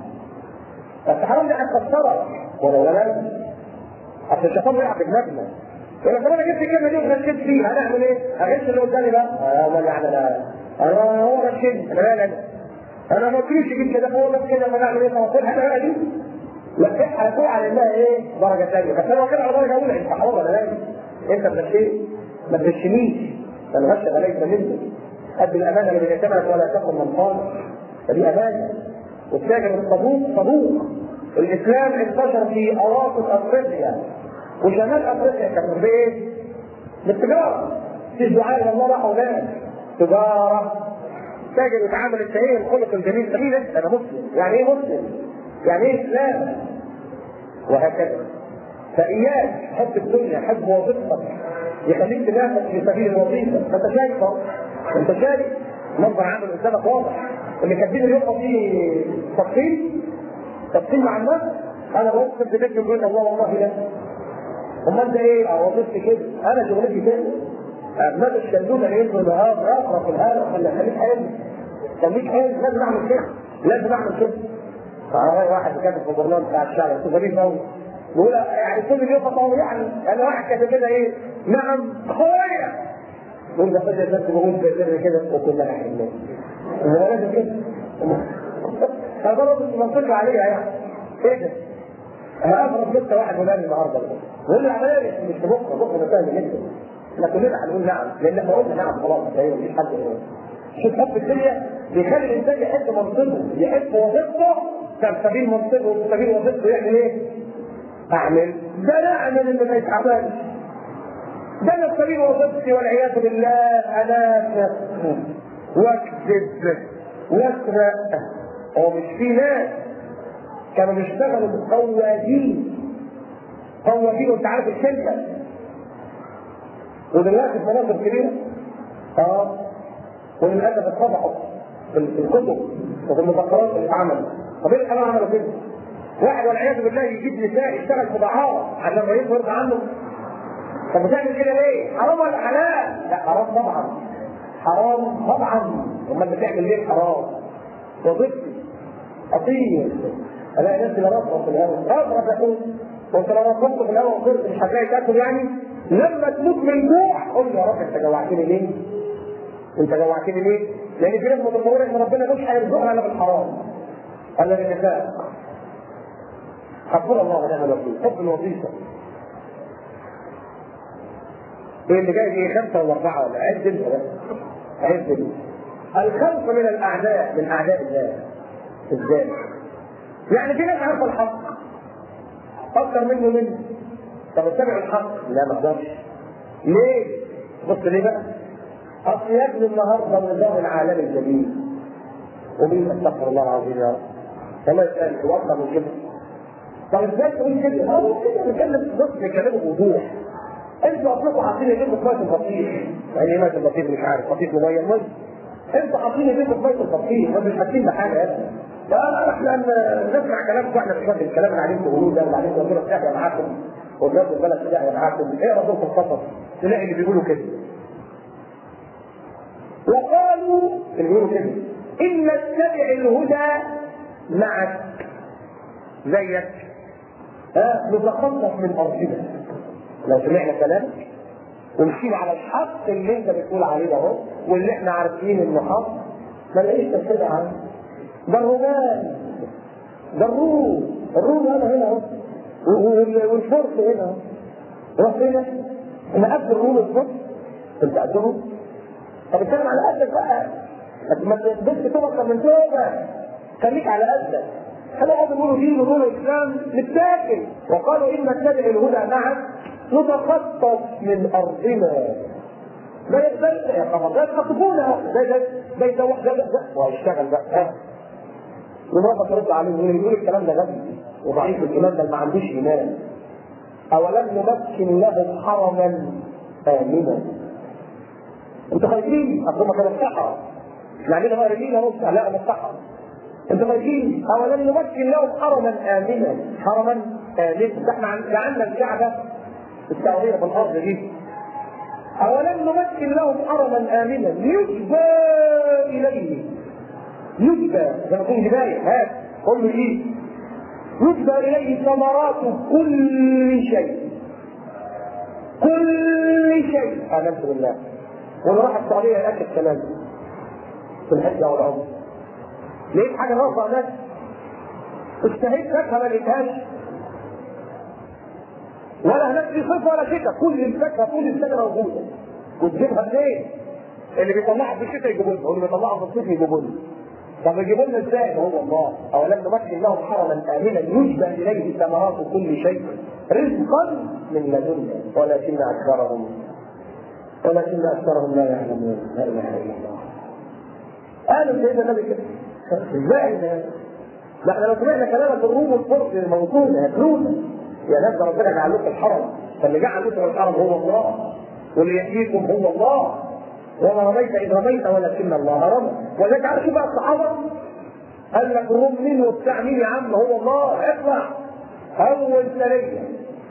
بس حرام دي هتكسرك ولا ولا اصل الشيطان وقع في دماغنا يقول لك انا جبت الكلمه دي وغشيت فيها هنعمل ايه؟ اغش اللي قدامي بقى؟ اه ما يعني لا انا هو غشني انا لا انا انا ما قلتلوش جيب كده هو بس كده ما نعمل ايه؟ توصلها بقى دي لا احنا هتقول على انها ايه؟ درجه ثانيه بس انا كده على درجه اولى انت حرام ولا لا؟ انت غشيت ما تغشنيش الغش ده ليس منك قد الامانه اللي ائتمنت ولا تكن من قال فدي امانه والتاجر الصدوق صدوق الاسلام انتشر في اواسط افريقيا وشمال افريقيا كانت بايه؟ بالتجاره في دعاء الى الله راحوا هناك تجاره تاجر يتعامل التاني الخلق الجميل سبيل انت انا مسلم يعني ايه مسلم؟ يعني ايه اسلام؟ وهكذا فاياك حب الدنيا حب وظيفتك يخليك تنافس في سبيل الوظيفه فانت شايف انت شايف منظر عامل قدامك واضح اللي كاتبين اليوم فيه تفصيل تفصيل مع الناس انا بوصف في بيت بيقول الله والله لا امال ده ايه؟ اه وظيفتي كده انا شغلتي كده ابناء الشندوده اللي ينزل النهار اقرا في الهواء خلي خليك حلو خليك حلو لازم اعمل كده لازم اعمل كده فأنا واحد كاتب في البرنامج بتاع الشارع اسمه غريب قوي بيقول يعني كل اليوم فطاوي يعني انا واحد كاتب كده ايه نعم خويا يقول ده فجاه بس بقول في كده وكلنا حلوين هو لازم كده هذا برضه منطقي عليها يعني ايه ده؟ انا اضرب لسه واحد ولاني النهارده يقول لي عمالي مش بكره بكره سهل جدا احنا كلنا هنقول نعم لان احنا قلنا نعم خلاص ايوه مفيش حد يقول شوف حب الدنيا بيخلي الانسان يحب منصبه يحب وظيفته كان سبيل منصبه وسبيل وظيفته يعمل ايه؟ اعمل ده لا اعمل اللي ما يتعبانش ده انا سبيل وظيفتي والعياذ بالله انافق واكذب واسرق هو مش في ناس كانوا بيشتغلوا قوادين قوادين وانت عارف الشركه ودلوقتي في مناصب كبيره اه وللاسف اتفضحوا في الكتب وفي المذكرات اللي اتعملت طب ايه اللي عملوا كده؟ واحد والعياذ بالله يجيب نساء يشتغل في دعاره عشان ما يرضى عنه طب بتعمل كده ليه؟ حرام ولا حلال؟ لا حرام طبعا حرام طبعا امال بتعمل ليه حرام؟ وظيفتي اطير الاقي نفسي برفض في الهواء اضرب يقول وانت لو رفضت في الهواء وصرت مش هتلاقي تاكل يعني لما تموت من جوع قول يا رب انت جوعتني ليه؟ انت جوعتني ليه؟ لان في ناس متصوره ان ربنا مش هيرزقها الا بالحرام الا بالنساء حسبنا الله ونعم الوكيل حب الوظيفه ايه اللي جاي ايه خمسه ولا اربعه ولا عد انت بس عد انت الخوف من الاعداء من اعداء الله ازاي؟ يعني في ناس عارفه الحق اكثر منه منه طب اتبع الحق لا ما اقدرش ليه؟ بص ليه بقى؟ اصل يا ابني النهارده النظام العالمي الجديد ومين استغفر الله العظيم يا رب والله يسأل توقع من كده طب ازاي تقول كده؟ هو كده بنتكلم بص بيتكلموا بوضوح انتوا اصلكم حاطين ايديكم في ميه البطيخ يعني ايه ميه البطيخ مش عارف بطيخ ميه ميه انتوا حاطين ايديكم في ميه البطيخ ما مش حاسين بحاجه يا ابني لا احنا نسمع كلامكم احنا مش فاهم الكلام اللي عليكم تقولوه ده وبعدين ربنا في داهيه معاكم وبلاد البلد في داهيه معاكم ايه ربكم القصص تلاقي اللي بيقولوا كده وقالوا اللي بيقولوا كده ان نتبع الهدى معك زيك ها نتخلص من ارضنا لو سمعنا كلامك ومشينا على الحق اللي انت بتقول عليه ده اهو واللي احنا عارفين انه حق ما نلاقيش تفسير عنه ده الرومان ده الروم الروم هنا هنا اهو والفرس هنا اهو روح فين احنا قد الروم والفرس انت قدهم طب اتكلم على قدك بقى ما تقدرش تبقى من توبه خليك على قدك هنقعد نقولوا دين ونقولوا اسلام نتاكل وقالوا ان نتبع الهدى معك نتخطف من ارضنا ما يقبلش يا خبر ده يخطفونا ده ده ده يدوح ده ده وهيشتغل بقى ومرة ترد عليه يقول يقول الكلام ده غبي وضعيف الإيمان ده ما عندوش إيمان أولم نمكن لهم حرما آمنا انتوا خايفين اصل هم كانوا الصحراء يعني بقى رجلين اهو لا هم الصحراء انتوا خايفين اولم نمكن لهم حرما امنا حرما امنا ده احنا جعلنا الكعبه السعوديه في الارض دي اولم نمكن لهم حرما امنا يجبى اليه يجبى زي ما تكون جبايه هات قول له ايه يجبى اليه ثمرات كل شيء كل شيء امنت بالله وانا راح السعوديه ياكل كلام في الحجه والعمر لقيت حاجه ناقصه ناس اشتهيت فاكهه ما لقيتهاش ولا هناك في صيف ولا شتاء كل الفاكهه طول السنه موجوده وتجيبها منين؟ اللي بيطلعها في الشتاء يجيبوا لنا واللي بيطلعها في الصيف يجيبوا لنا طب يجيبوا لنا ازاي؟ هو الله اولم نمكن لهم حرما امنا يجبى اليه ثمرات كل شيء رزقا من لدنا ولكن اكثرهم ولكن اكثرهم لا يعلمون لا اله الا الله قالوا سيدنا النبي كده ازاي ده؟ ما احنا لو سمعنا كلامك الروم والفرس الموجودة ياكلونا يا ناس ده ربنا جعل لكم الحرم فاللي جعل لكم الحرم هو الله واللي يحييكم هو الله وما رميت اذ رميت ولكن الله رمى ولذلك عارف شو بقى الصحابه قال لك الروم مين وبتاع مين يا عم هو الله اطلع اول سريه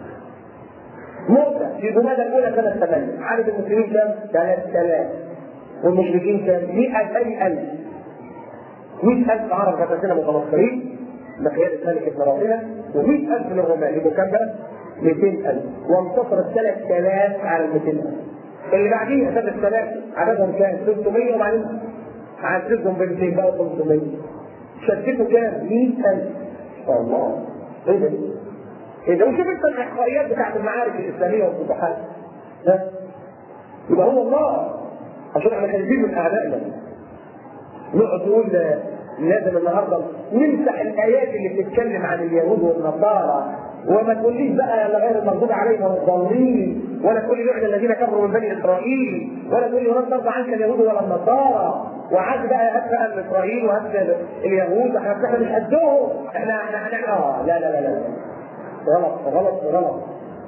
موتى في جمادى الاولى سنه 8 عدد المسلمين كام؟ 3000 والمشركين كام؟ 100000 100000 عرب غساسنه متنصرين بقيادة ملك ابن رافعة و100000 من الرومان يبقوا كام بقى؟ 200000 وانتصر ال 3000 على ال 200000 اللي بعديها سنة الثلاثة عددهم كام؟ 300 وبعدين عددهم ب 200 بقى 500 شدته كام؟ 100000 شاء الله ايه ده؟ ايه ده؟ وشوف انت الاحصائيات بتاعت المعارك الاسلاميه والفتوحات ها؟ يبقى هو الله عشان احنا خايفين من اعدائنا نقعد نقول لازم النهارده نمسح الايات اللي بتتكلم عن اليهود والنصارى وما تقوليش بقى لا غير المغضوب عليهم ولا الضالين ولا تقول لي لعن الذين كفروا من بني اسرائيل ولا تقول لي ولن ترضى عنك اليهود ولا النصارى وعاد بقى هات بقى من اسرائيل وهات اليهود احنا احنا مش قدهم احنا احنا احنا اه لا لا لا لا غلط غلط غلط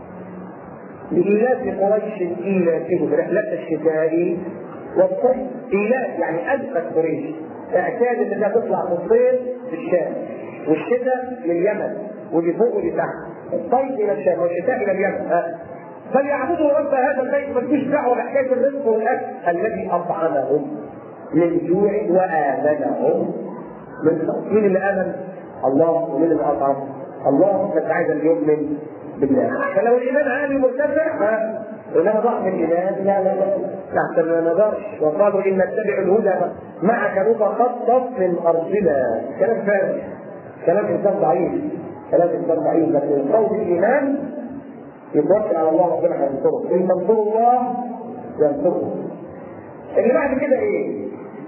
لإيلاف قريش إيلافهم رحلة الشتاء والصيف إيلاف يعني ألفت قريش اعتادت انها تطلع في الصيف في الشام والشتاء لليمن واللي فوق واللي تحت الصيف الى الشام والشتاء الى اليمن ها. فليعبدوا رب هذا البيت مالكوش دعوه بحكايه الرزق والاكل الذي اطعمهم من جوع وامنهم من خوف مين اللي امن؟ الله ومين اللي اطعم؟ الله بس عايز اللي يؤمن بالله فلو الايمان عالي مرتفع ها انما ضعف الايمان لا لا لا تحت ما نقدرش وقالوا ان نتبع الهدى معك نتخطف من ارضنا كلام فارغ كلام انسان ضعيف كلام انسان ضعيف لكن قول الايمان يتوكل على الله ربنا هينصره ان تنصروا الله ينصره اللي بعد كده ايه؟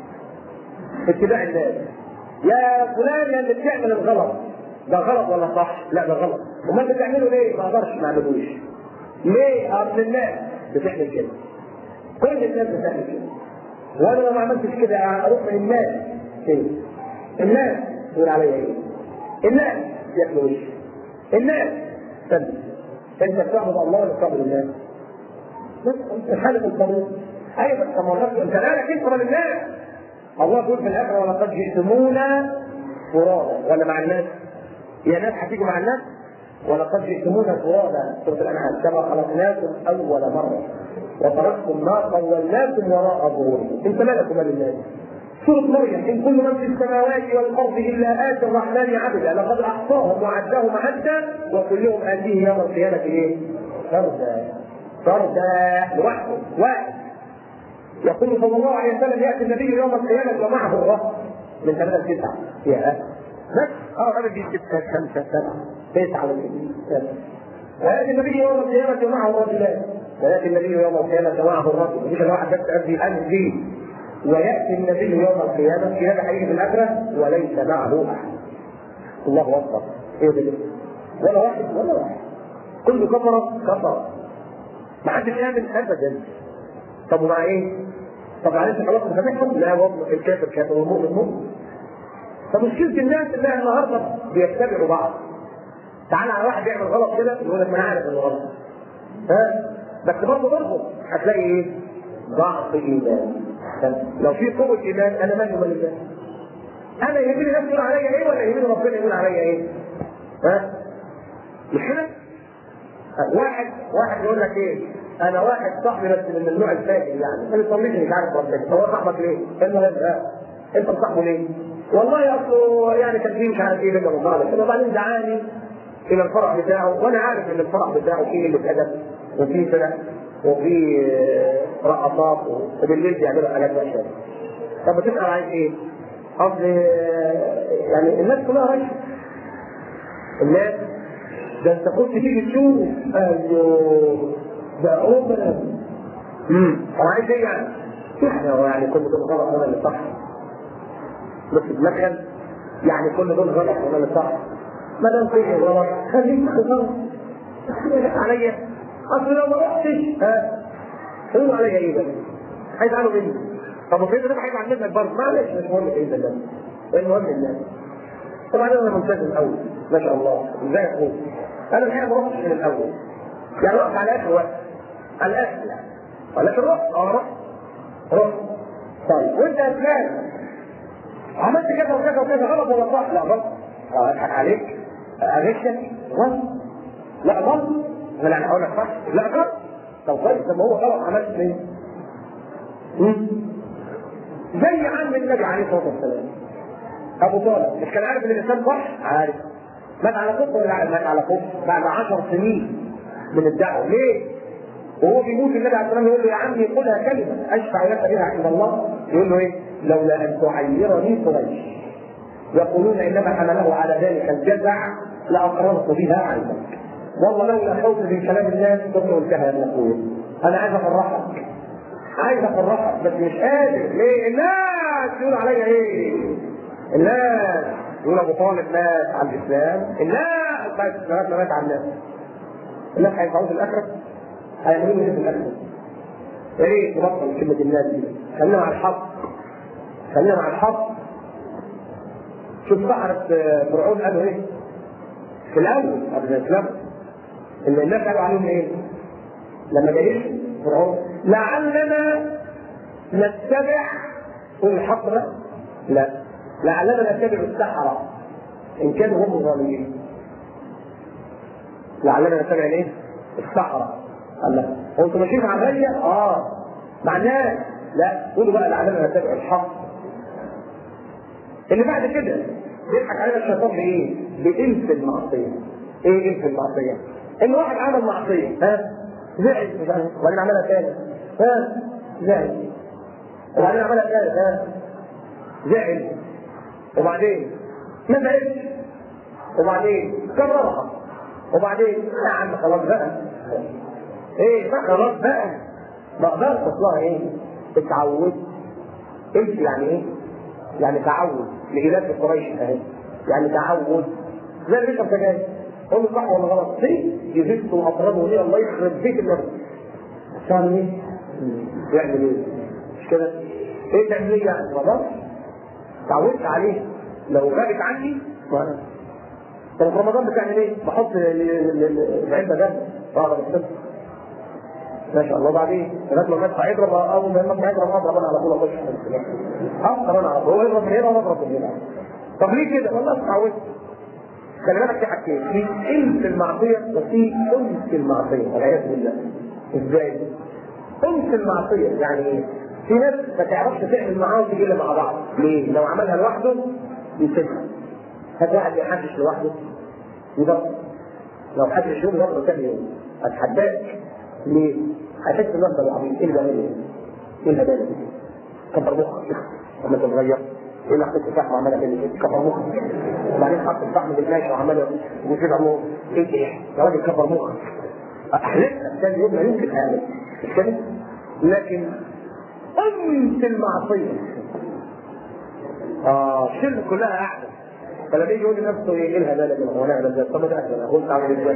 اتباع الناس يا فلان يا اللي بتعمل الغلط ده غلط ولا صح؟ لا ده غلط امال انت بتعمله ليه؟ ما اقدرش ما اعملوش ليه؟ اصل الناس بتعمل كده كل الناس بتعمل كده وانا لو ما عملتش كده اروح من الناس ايه؟ الناس تقول عليا ايه؟ الناس ياكلوا وش الناس استنى انت بتعبد الله ولا بتعبد الناس؟ بس الحالة القانون ايوه بس ما انت مالك انت من الناس الله يقول في الاخره ولقد جئتمونا فرادا ولا مع الناس؟ يا ناس هتيجوا مع الناس؟ ولقد جئتمونا فرادا سورة الأنعام كما خلقناكم أول مرة وتركتم ما خولناكم وراء ظهوركم أنت مالك ومال الناس سورة مريم إن كل من في السماوات والأرض إلا آتي الرحمن عبدا لقد أحصاهم وعدهم عدا وكلهم آتيه يوم القيامة إيه؟ فردا فردا لوحده واحد يقول صلى الله عليه وسلم يأتي النبي يوم القيامة ومعه الرهب من ثلاثة تسعة يا بس اه انا دي ستة خمسة سبعة تسعة ويأتي النبي يوم القيامة ومعه رجلان ويأتي النبي يوم القيامة ومعه الرجل مش واحد بس أدي أنزي ويأتي النبي يوم القيامة في هذا حديث الأخرة وليس معه أحد الله اكبر ايه ده ولا واحد ولا واحد كل كفر كفر ما حدش امن ابدا طب ومع ايه؟ طب معلش خلاص مسامحهم؟ لا والله الكافر كافر والمؤمن مؤمن فمشكله الناس انها النهارده بيتبعوا بعض تعالى على واحد يعمل غلط كده يقول لك ما انا عارف انه غلط ها بس برضه برضه هتلاقي ايه؟ ضعف ايمان لو في قوه ايمان انا مالي ومال الله انا يهمني الناس يقول عليا ايه ولا يهمني ربنا يقول عليا ايه؟ ها؟ مش كده؟ واحد واحد يقول لك ايه؟ انا واحد صاحبي بس من النوع الفاجر يعني ما بيصليش مش عارف ربنا هو صاحبك ليه؟ المهم ها انت مصاحبه ليه؟ والله اصله يعني كان فيه مش عارف ايه بيننا وبين بعض كده وبعدين دعاني الى الفرح بتاعه وانا عارف ان الفرح بتاعه فيه قله ادب وفيه فرق وفيه رقصات وبالليل بيعملوا حاجات وحشه طب بتسال عايز ايه؟ اصل يعني الناس كلها رايحه الناس ده انت كنت تيجي تشوف ايوه ده عمر امم طب عايز ايه يعني؟ يعني هو يعني كل دول غلط وانا اللي صح بس المكان يعني كل دول غلط وانا اللي صح ما دام كل غلط خليك غلط عليا اصل لو ما رحتش ها قولوا عليا ايه ده؟ هيزعلوا مني طب وكده ده هيزعل منك برضه معلش مش مهم باذن الله المهم الناس طبعا انا ملتزم قوي ما شاء الله ازاي اقول انا الحقيقه ما رحتش من الاول يعني رحت على اخر وقت على الاخر يعني ولكن رحت اه رحت رحت طيب وانت يا فلان عملت كذا وكذا وكذا غلط ولا صح؟ لا غلط اضحك عليك اغشك غلط لا غلط انا يعني هقول لك صح لا غلط طب كويس لما هو غلط عملت ايه؟ زي عم النبي عليه الصلاه والسلام ابو طالب مش كان عارف ان الانسان صح؟ عارف مات على كفر ولا مات على كفر بعد 10 سنين من الدعوه ليه؟ وهو بيموت النبي عليه الصلاه والسلام يقول له يا عمي قلها كلمه اشفع لك بها عند الله يقول له ايه؟ لولا ان تعيرني قريش يقولون انما حمله على ذلك الجزع لاقررت بها عنك والله لولا خوفي من كلام الناس كنت قلتها يا ابن اخويا انا عايز افرحك عايز افرحك بس مش قادر ليه؟ الناس يقول عليا ايه؟ الناس يقول ابو طالب مات على الاسلام الناس بس لغايه ما مات على الناس الناس هينفعوه في الاخره هيعملوا ايه في الاخره؟ يا ريت نبطل كلمه الناس دي خلينا مع الحق خلينا مع الحق شوف سحرة فرعون قالوا ايه؟ في الاول قبل الاسلام ان الناس قالوا عليهم ايه؟ لما جايش فرعون لعلنا نتبع قول الحق ده؟ لا لعلنا نتبع السحرة ان كانوا هم ظالمين لعلنا نتبع الايه؟ السحرة قال لا هو انتوا ماشيين مع الرية؟ اه مع الناس لا قولوا بقى لعلنا نتبع الحق اللي بعد كده بيضحك علينا الشيطان بايه؟ بإنس المعصية ايه إنس المعصية؟ ان واحد عمل معصية ها زعل مش عارف وبعدين عملها تاني ها زعل وبعدين عملها تالت ها زعل وبعدين ما زعلش وبعدين كررها وبعدين يا عم خلاص بقى ايه بقى خلاص بقى ما اقدرش اصلها ايه؟ اتعود انت يعني ايه؟ يعني تعود لإلاف قريش اهي يعني تعود زي اللي بيشرب سجاير قول صح ولا غلط؟ ليه؟ جبت واقربه ليه الله يخرب بيت النبي عشان ايه؟ يعمل ايه؟ مش كده؟ ايه تعمل ايه يعني؟ رمضان تعودت عليه لو غابت عني طب في رمضان بتعمل ايه؟ بحط العلبه ده بعض الصدق ما شاء الله بعدين لغايه ما الناس هيضرب اول ما الناس هيضرب اضرب انا على طول اخش اكتر انا على طول هو يضرب من هنا واضرب من هنا طب ليه كده؟ والله اتعودت خلي بالك في حاجتين في انس المعصيه وفي انس المعصيه والعياذ بالله ازاي؟ انس المعصيه يعني ايه؟ في ناس ما تعرفش تعمل معاصي الا مع بعض ليه؟ لو عملها لوحده يسيبها هات واحد يحدش لوحده يضرب لو حدش يوم يضرب ثاني يوم اتحداك ليه؟ هتحس ان انت العظيم ايه اللي بيعمل ايه؟ ايه اللي بيعمل ايه؟ كبر مخك لما تتغير ايه اللي حطيت الفحم وعمال اعمل ايه؟ كبر مخك وبعدين حط الفحم بالماشي وعمال يقول كده عمال ايه ايه؟ يا راجل كبر مخك احلفها ثاني يوم لا يمكن اعمل مش كده؟ لكن انت المعصيه اه الشرك كلها قاعده فلما يجي يقول لنفسه ايه الهبال ده هو نعمل ازاي طب ما ده اهبل اقول تعمل ازاي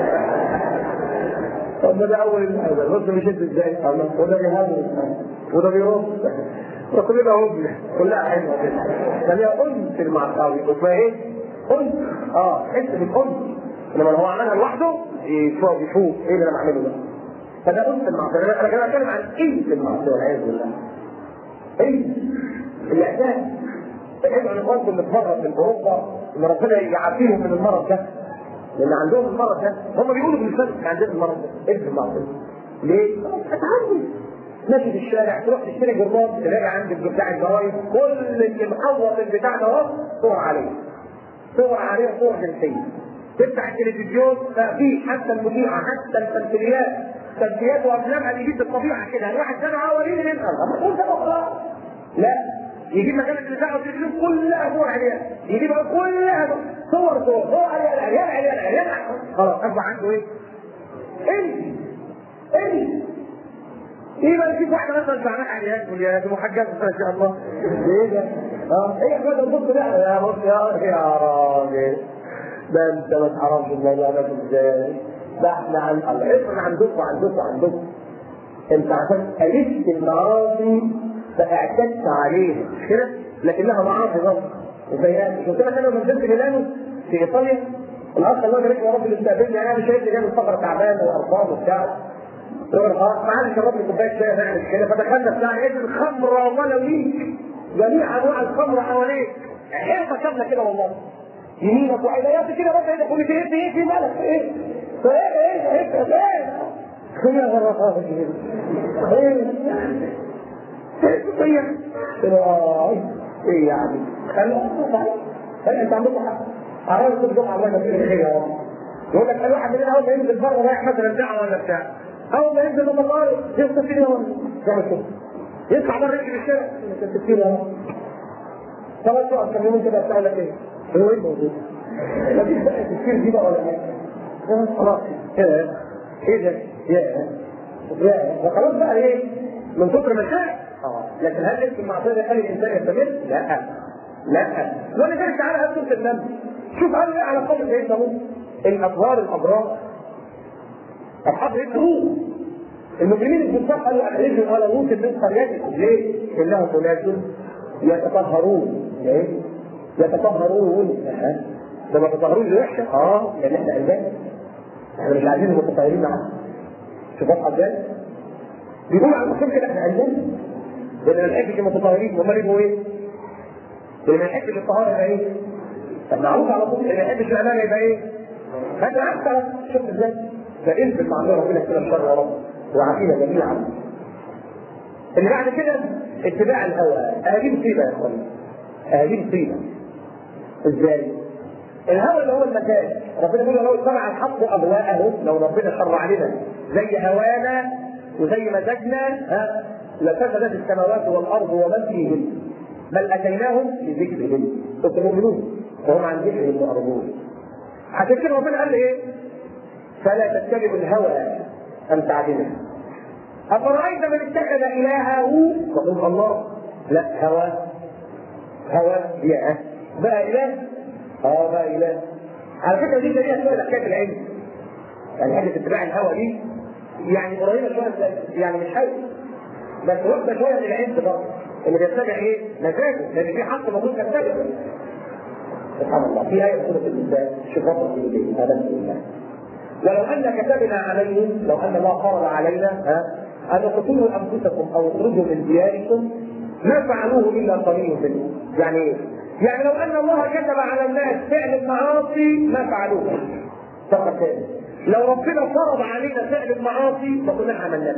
طب ما ده اول الهبل بص بيشد ازاي الله وده بيهبل وده بيرد وكلنا هبل كلها حلوه كده خليها انس المعصاوي اسمها ايه؟ انس اه حس بالانس انما لو هو عملها لوحده يشوف يشوف ايه اللي انا بعمله ده فده انس المعصيه انا انا كده بتكلم عن انس المعصيه والعياذ بالله انس الاحساس ابعدوا عن اخوانكم اللي اتمرض من اوروبا ان ربنا يعافيهم من المرض ده لان عندهم المرض ده هم بيقولوا بالفرق عندنا المرض ده ايه المرض ده؟ ليه؟ اتعلم ماشي في الشارع تروح تشتري جربات تلاقي عندك بتاع الجرايد كل اللي محوط البتاع ده اهو صور عليه صور عليه صور جنسيه تفتح التلفزيون ففي حتى المذيعه حتى التمثيليات تمثيليات وافلامها بيجيب الطبيعه كده الواحد سامع اولين يسال اما تقول ده خلاص لا يجيب مكان النساء والتلفزيون كلها صور عريان يجيب كلها صور صور صور عريان عريان عريان عريان خلاص اصبح عنده ايه؟ انت انت ايه بقى في واحده مثلا زعلان عريان تقول يا دي محجبه ما شاء الله ايه ده؟ اه ايه يا اخويا بص بقى يا بص يا يا راجل ده انت ما تعرفش الموضوع ده ازاي ده احنا عن العصر عندكم عندكم عندكم انت عشان الفت المعاصي فاعتدت عليها مش كده؟ لكنها معاصي برضه زي مش قلت لك انا لما نزلت ميلانو في ايطاليا الاخ الله يبارك يا رب اللي استقبلني انا مش شايف جاي من فقره تعبان وقرفان وبتاع خلاص معانا شرب لي كوبايه شاي نعمل كده فدخلنا بتاع لقيت الخمره ولا ليك جميع انواع الخمره حواليك حيطه كامله كده والله يمينك وعينيات كده بس ايه كل ايه ايه في مالك ايه ايه ايه ايه ايه خير غرفات ايه ايه ايه يعني خلي انت عندكم حق عرفت الجمعه الله يبارك فيك خير يا رب يقول لك اي واحد مننا اول ما ينزل بره رايح مثلا دعوه ولا بتاع اول ما ينزل من المطار يصحى فيه يوم يعمل كده يطلع بره يجي في الشارع انت كتير يا رب ثلاث وقت كان يومين كده بتاع لك ايه؟ هو ايه موجود؟ مفيش بقى تفكير دي بقى ولا ايه؟ خلاص ايه ايه ده؟ يا يا خلاص بقى ايه؟ من كتر ما شاء اه لكن هل اسم المعصيه ده يخلي الانسان يستمر؟ لا لا ولذلك تعالى هات سوره النمل شوف قالوا ايه على قول سيدنا موسى الاطهار الابرار اصحاب لوط المجرمين الكفار قالوا اخرجوا على لوط من قريتكم ليه؟ انهم اناس يتطهرون ليه؟ يتطهرون ده ما تطهرون وحشه اه لان احنا قلبان احنا مش عايزين المتطهرين معانا شوف واضحه ازاي؟ بيقول على المسلم كده احنا قلبان لان ما نحبش المتطهرين هم يبقوا ايه؟ اللي ما يحبش الطهاره يبقى ايه؟ طب معروف على طول اللي ما يحبش الامانه يبقى ايه؟ هذا احسن شوف ازاي؟ فانزل مع الله ربنا كده الشر يا رب وعافينا جميعا. اللي بعد كده اتباع الهوى، اهدي مصيبه يا اخواني. اهدي مصيبه. ازاي؟ الهوى اللي هو المكان، ربنا بيقول لو اتبع الحق اهواءه لو ربنا شرع لنا زي هوانا وزي مزاجنا ها لفسدت السماوات والارض ومن فيهن بل اتيناهم بذكرهم المؤمنون وهم عن ذكرهم معرضون عشان كده ربنا قال ايه؟ فلا تتبعوا الهوى ان تعدلوا افرايت من اتخذ الهه وقل الله لا هوى هوى يا بقى اله اه بقى اله على فكره دي دليل شويه حكايه العلم يعني حته اتباع الهوى دي يعني قريبه شويه يعني مش حاجه بس واخده شويه من العلم برضه اللي بيتبع ايه؟ مزاجه لان في حق المفروض يتبع سبحان الله في آية سورة الإنسان شوف ربنا في الدين هذا الله ولو أن كتبنا عليهم لو أن الله فرض علينا ها أن اقتلوا أنفسكم أو اخرجوا من دياركم ما فعلوه إلا قليل منهم يعني إيه؟ يعني لو أن الله كتب على الناس فعل المعاصي ما فعلوه فقط ثاني لو ربنا فرض علينا فعل المعاصي ما كناش عملناه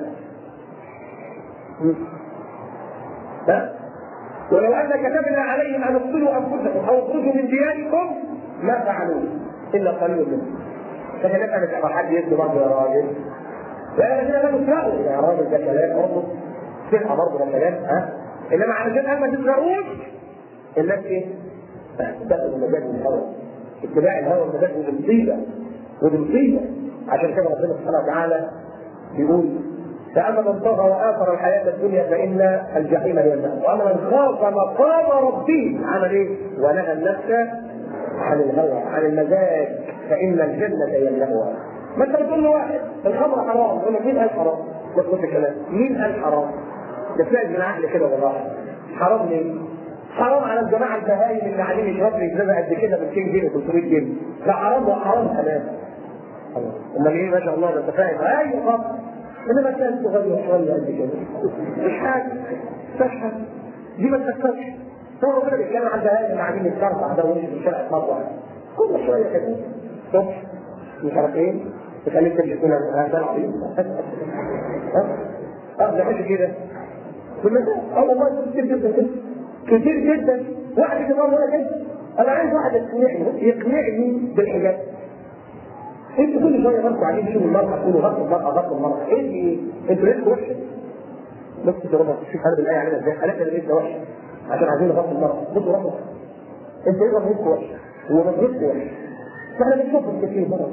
ها ولو ان كتبنا عليهم ان اقتلوا انفسكم او اخرجوا من دياركم ما فعلوه الا قليل منهم. فكان انا مش حد يدي برضه يا راجل. لا كده لا تسرقوا يا راجل ده كلام برضه سرقه برضه ده كلام ها انما علشان قال ما تسرقوش الناس ايه؟ تاخذ المجال من الهوى. اتباع الهوى المجال ودي مصيبه ودي مصيبه عشان كده ربنا سبحانه وتعالى بيقول فأما من طغى وآثر الحياة الدنيا فإن الجحيم هي النار، وأما من خاف مقام ربه عمل إيه؟ ونهى النفس عن الهوى عن المزاج فان الجنه هي الهوى ما انت بتقول له واحد الخمر حرام يقول لك مين قال حرام؟ ده كل الكلام مين قال حرام؟ ده تلاقي من عقل كده والله حرام ليه؟ حرام على الجماعه البهايم اللي قاعدين يشربوا يجزموا قد كده ب 200 جنيه 300 جنيه ده حرام وحرام كمان امال ايه ما شاء الله ده انت فاهم ايوه طبعا انما كان صغير شويه قد كده مش حاجه مش حاجه دي ما تفكرش هو ربنا بيتكلم عن بهايم اللي قاعدين يتكرر ده وش في الشارع يتمرع كل شويه كده صبح مش عارف ايه تخليك تمشي كده هذا العظيم اه ده ماشي كده في المساء اه والله كتير جدا كده كتير جدا واحد كده ولا كده انا عايز واحد يقنعني يقنعني بالحجاب انتوا كل شويه غصب عليكم تشوفوا المرأة تقولوا غصب المرأة غصب المرأة ايه اللي ايه؟ انتوا لسه وحشة بص يا رب شوف هذه الآية علينا ازاي خلقنا لسه وحشة عشان عايزين نغطي المرأة بصوا ربنا انت ايه ربنا وحشة ونظرتك وحشة فاحنا بنشوفهم كتير مرة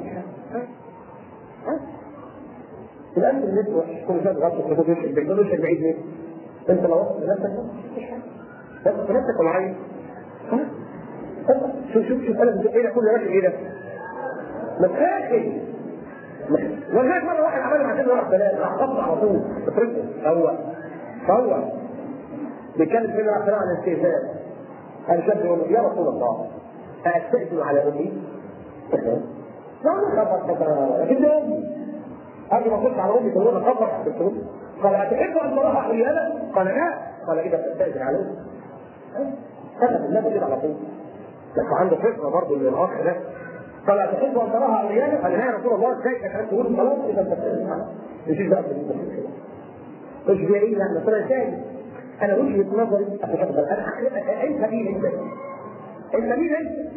يبقى انت اللي وحش كل شويه تغطي كل شويه تمشي بعيد تمشي بعيد ليه؟ انت لو وقفت لنفسك مفيش حاجه وقفت لنفسك ولا عايز؟ ها؟ شوف شوف شوف انا بتقول ايه ده كل راجل ايه ده؟ متاكد ولذلك مره واحد عمل مع سيدنا واحد ثلاثه راح قطع على طول افرضه هو هو بيتكلم سيدنا واحد عن الاستئذان قال شاب يقول له يا رسول الله أستأذن على أمي؟ لا خبر خبر لكن ده أمي قبل ما اخش على امي تقول انا خبر قال اتحب ان تراها عريانا؟ قال لا قال اذا تستاذن عليه كتب النبي كده على طول بس عنده فكره برضه من الاخ ده قال اتحب ان تراها عريانا؟ قال لا يا رسول الله ازاي ده كلام تقول خلاص اذا تستاذن عليه مش بقى مش بعيد لا مثلا ثاني انا وجهه نظري اتفضل انا انت مين انت؟ انت مين انت؟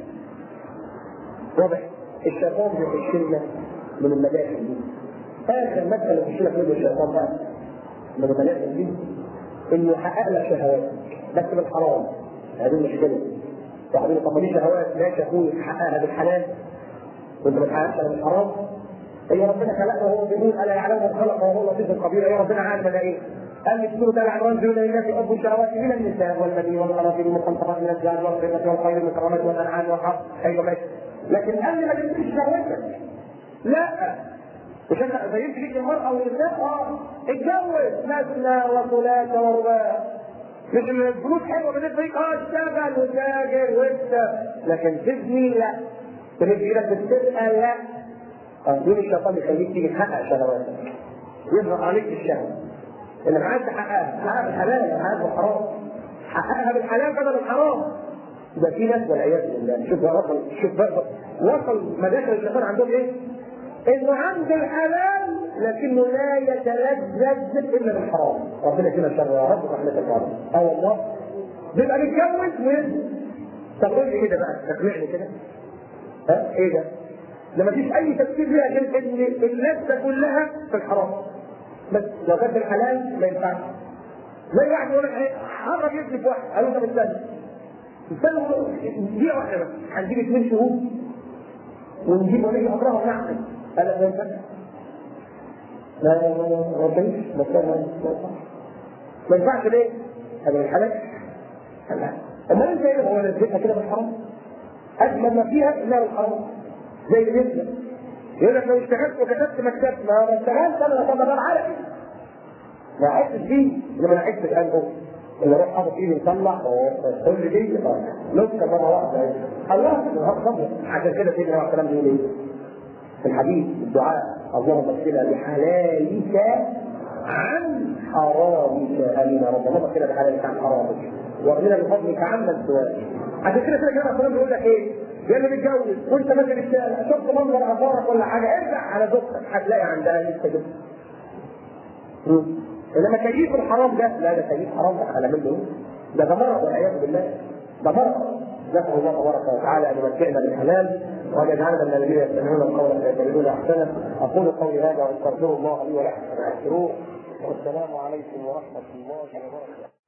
واضح الشيطان بيخش لنا من المداخل دي اخر مثل اللي بيشيلك منه الشيطان بقى من المداخل دي انه يحقق لك شهوات بس بالحرام هذه المشكله وبعدين طب دي شهوات ماشي يا اخوي تحققها بالحلال وانت ما تحققش بالحرام اي ربنا خلقنا وهو بيقول الا يعلم من خلق وهو اللطيف الخبير اي ربنا عالم انا ايه قال يسكنوا تبع عمران زيون الناس حب الشهوات من النساء والبنين والقناطير المقنطرة من الزاد والقيمة والخير المكرمات والانعام والحق ايوه ماشي لكن قال لي ما تمسكش شهوتك لا مش انت زينت ليك المرأة والنساء اه اتجوز مثنى وثلاث ورباع مش ان الفلوس حلوه بالنسبه ليك اه اشتغل وتاجر وانت لكن تبني لا تمد ايدك بالسرقه لا اه دون الشيطان يخليك تيجي تحقق شهواتك يظهر عليك الشهوه انك عايز تحققها تحققها بالحلال مش عايز بالحرام حققها بالحلال بدل الحرام ده في ناس والعياذ بالله شوف بقى وصل شوف بقى وصل مداخل الشيطان عندهم ايه؟ انه عنده الحلال لكنه لا يتلذذ الا بالحرام ربنا يكفينا الشر يا رب رحمتك يا رب اه والله بيبقى متجوز ويزن طب قول لي كده بقى اقنعني كده ها ايه ده؟ ده مفيش اي تفسير ليها غير ان اللذه كلها في الحرام بس لو كانت الحلال ما ينفعش زي واحد يقول لك ايه حرم يكذب واحد قال له طب استنى استنى دقيقه واحده بس هنجيب اثنين شهود ونجيب ولي امرها ونعمل قال ما ينفعش لا لا لا ما ينفعش ما ينفعش ما ينفعش ليه؟ هذا من الحلال لا اما انت ايه هو نزلتها كده بالحرام اجمل ما فيها انها بالحرام زي النسبه يقول لك لو اشتغلت وكتبت مكتبت ما انا اشتغلت انا طب انا عارف ما عشتش فيه انما انا عشت الان هو اللي اروح حاطط ايدي مطلع كل دي نسخه مره واحده الله عشان كده سيدنا عليه السلام بيقول ايه؟ في الحديث الدعاء اللهم اغفر بحلالك عن حرامك امين يا رب اللهم اغفر بحلالك عن حرامك واغننا بفضلك عمن سواك عشان كده سيدنا عليه السلام بيقول لك ايه؟ يا اللي متجوز وانت ماشي في الشارع شفت منظر اثارك ولا حاجه ارجع على زوجتك هتلاقي عندها لسه جبت انما كيف الحرام ده لا ده كيف حرام ده على منه ده ده مرض والعياذ بالله ده مرض نسال الله تبارك وتعالى ان يمتعنا بالحلال وان يجعلنا من الذين يستمعون القول فيتبعون احسنه اقول قولي هذا واستغفر الله لي ولكم فاستغفروه والسلام عليكم ورحمه الله وبركاته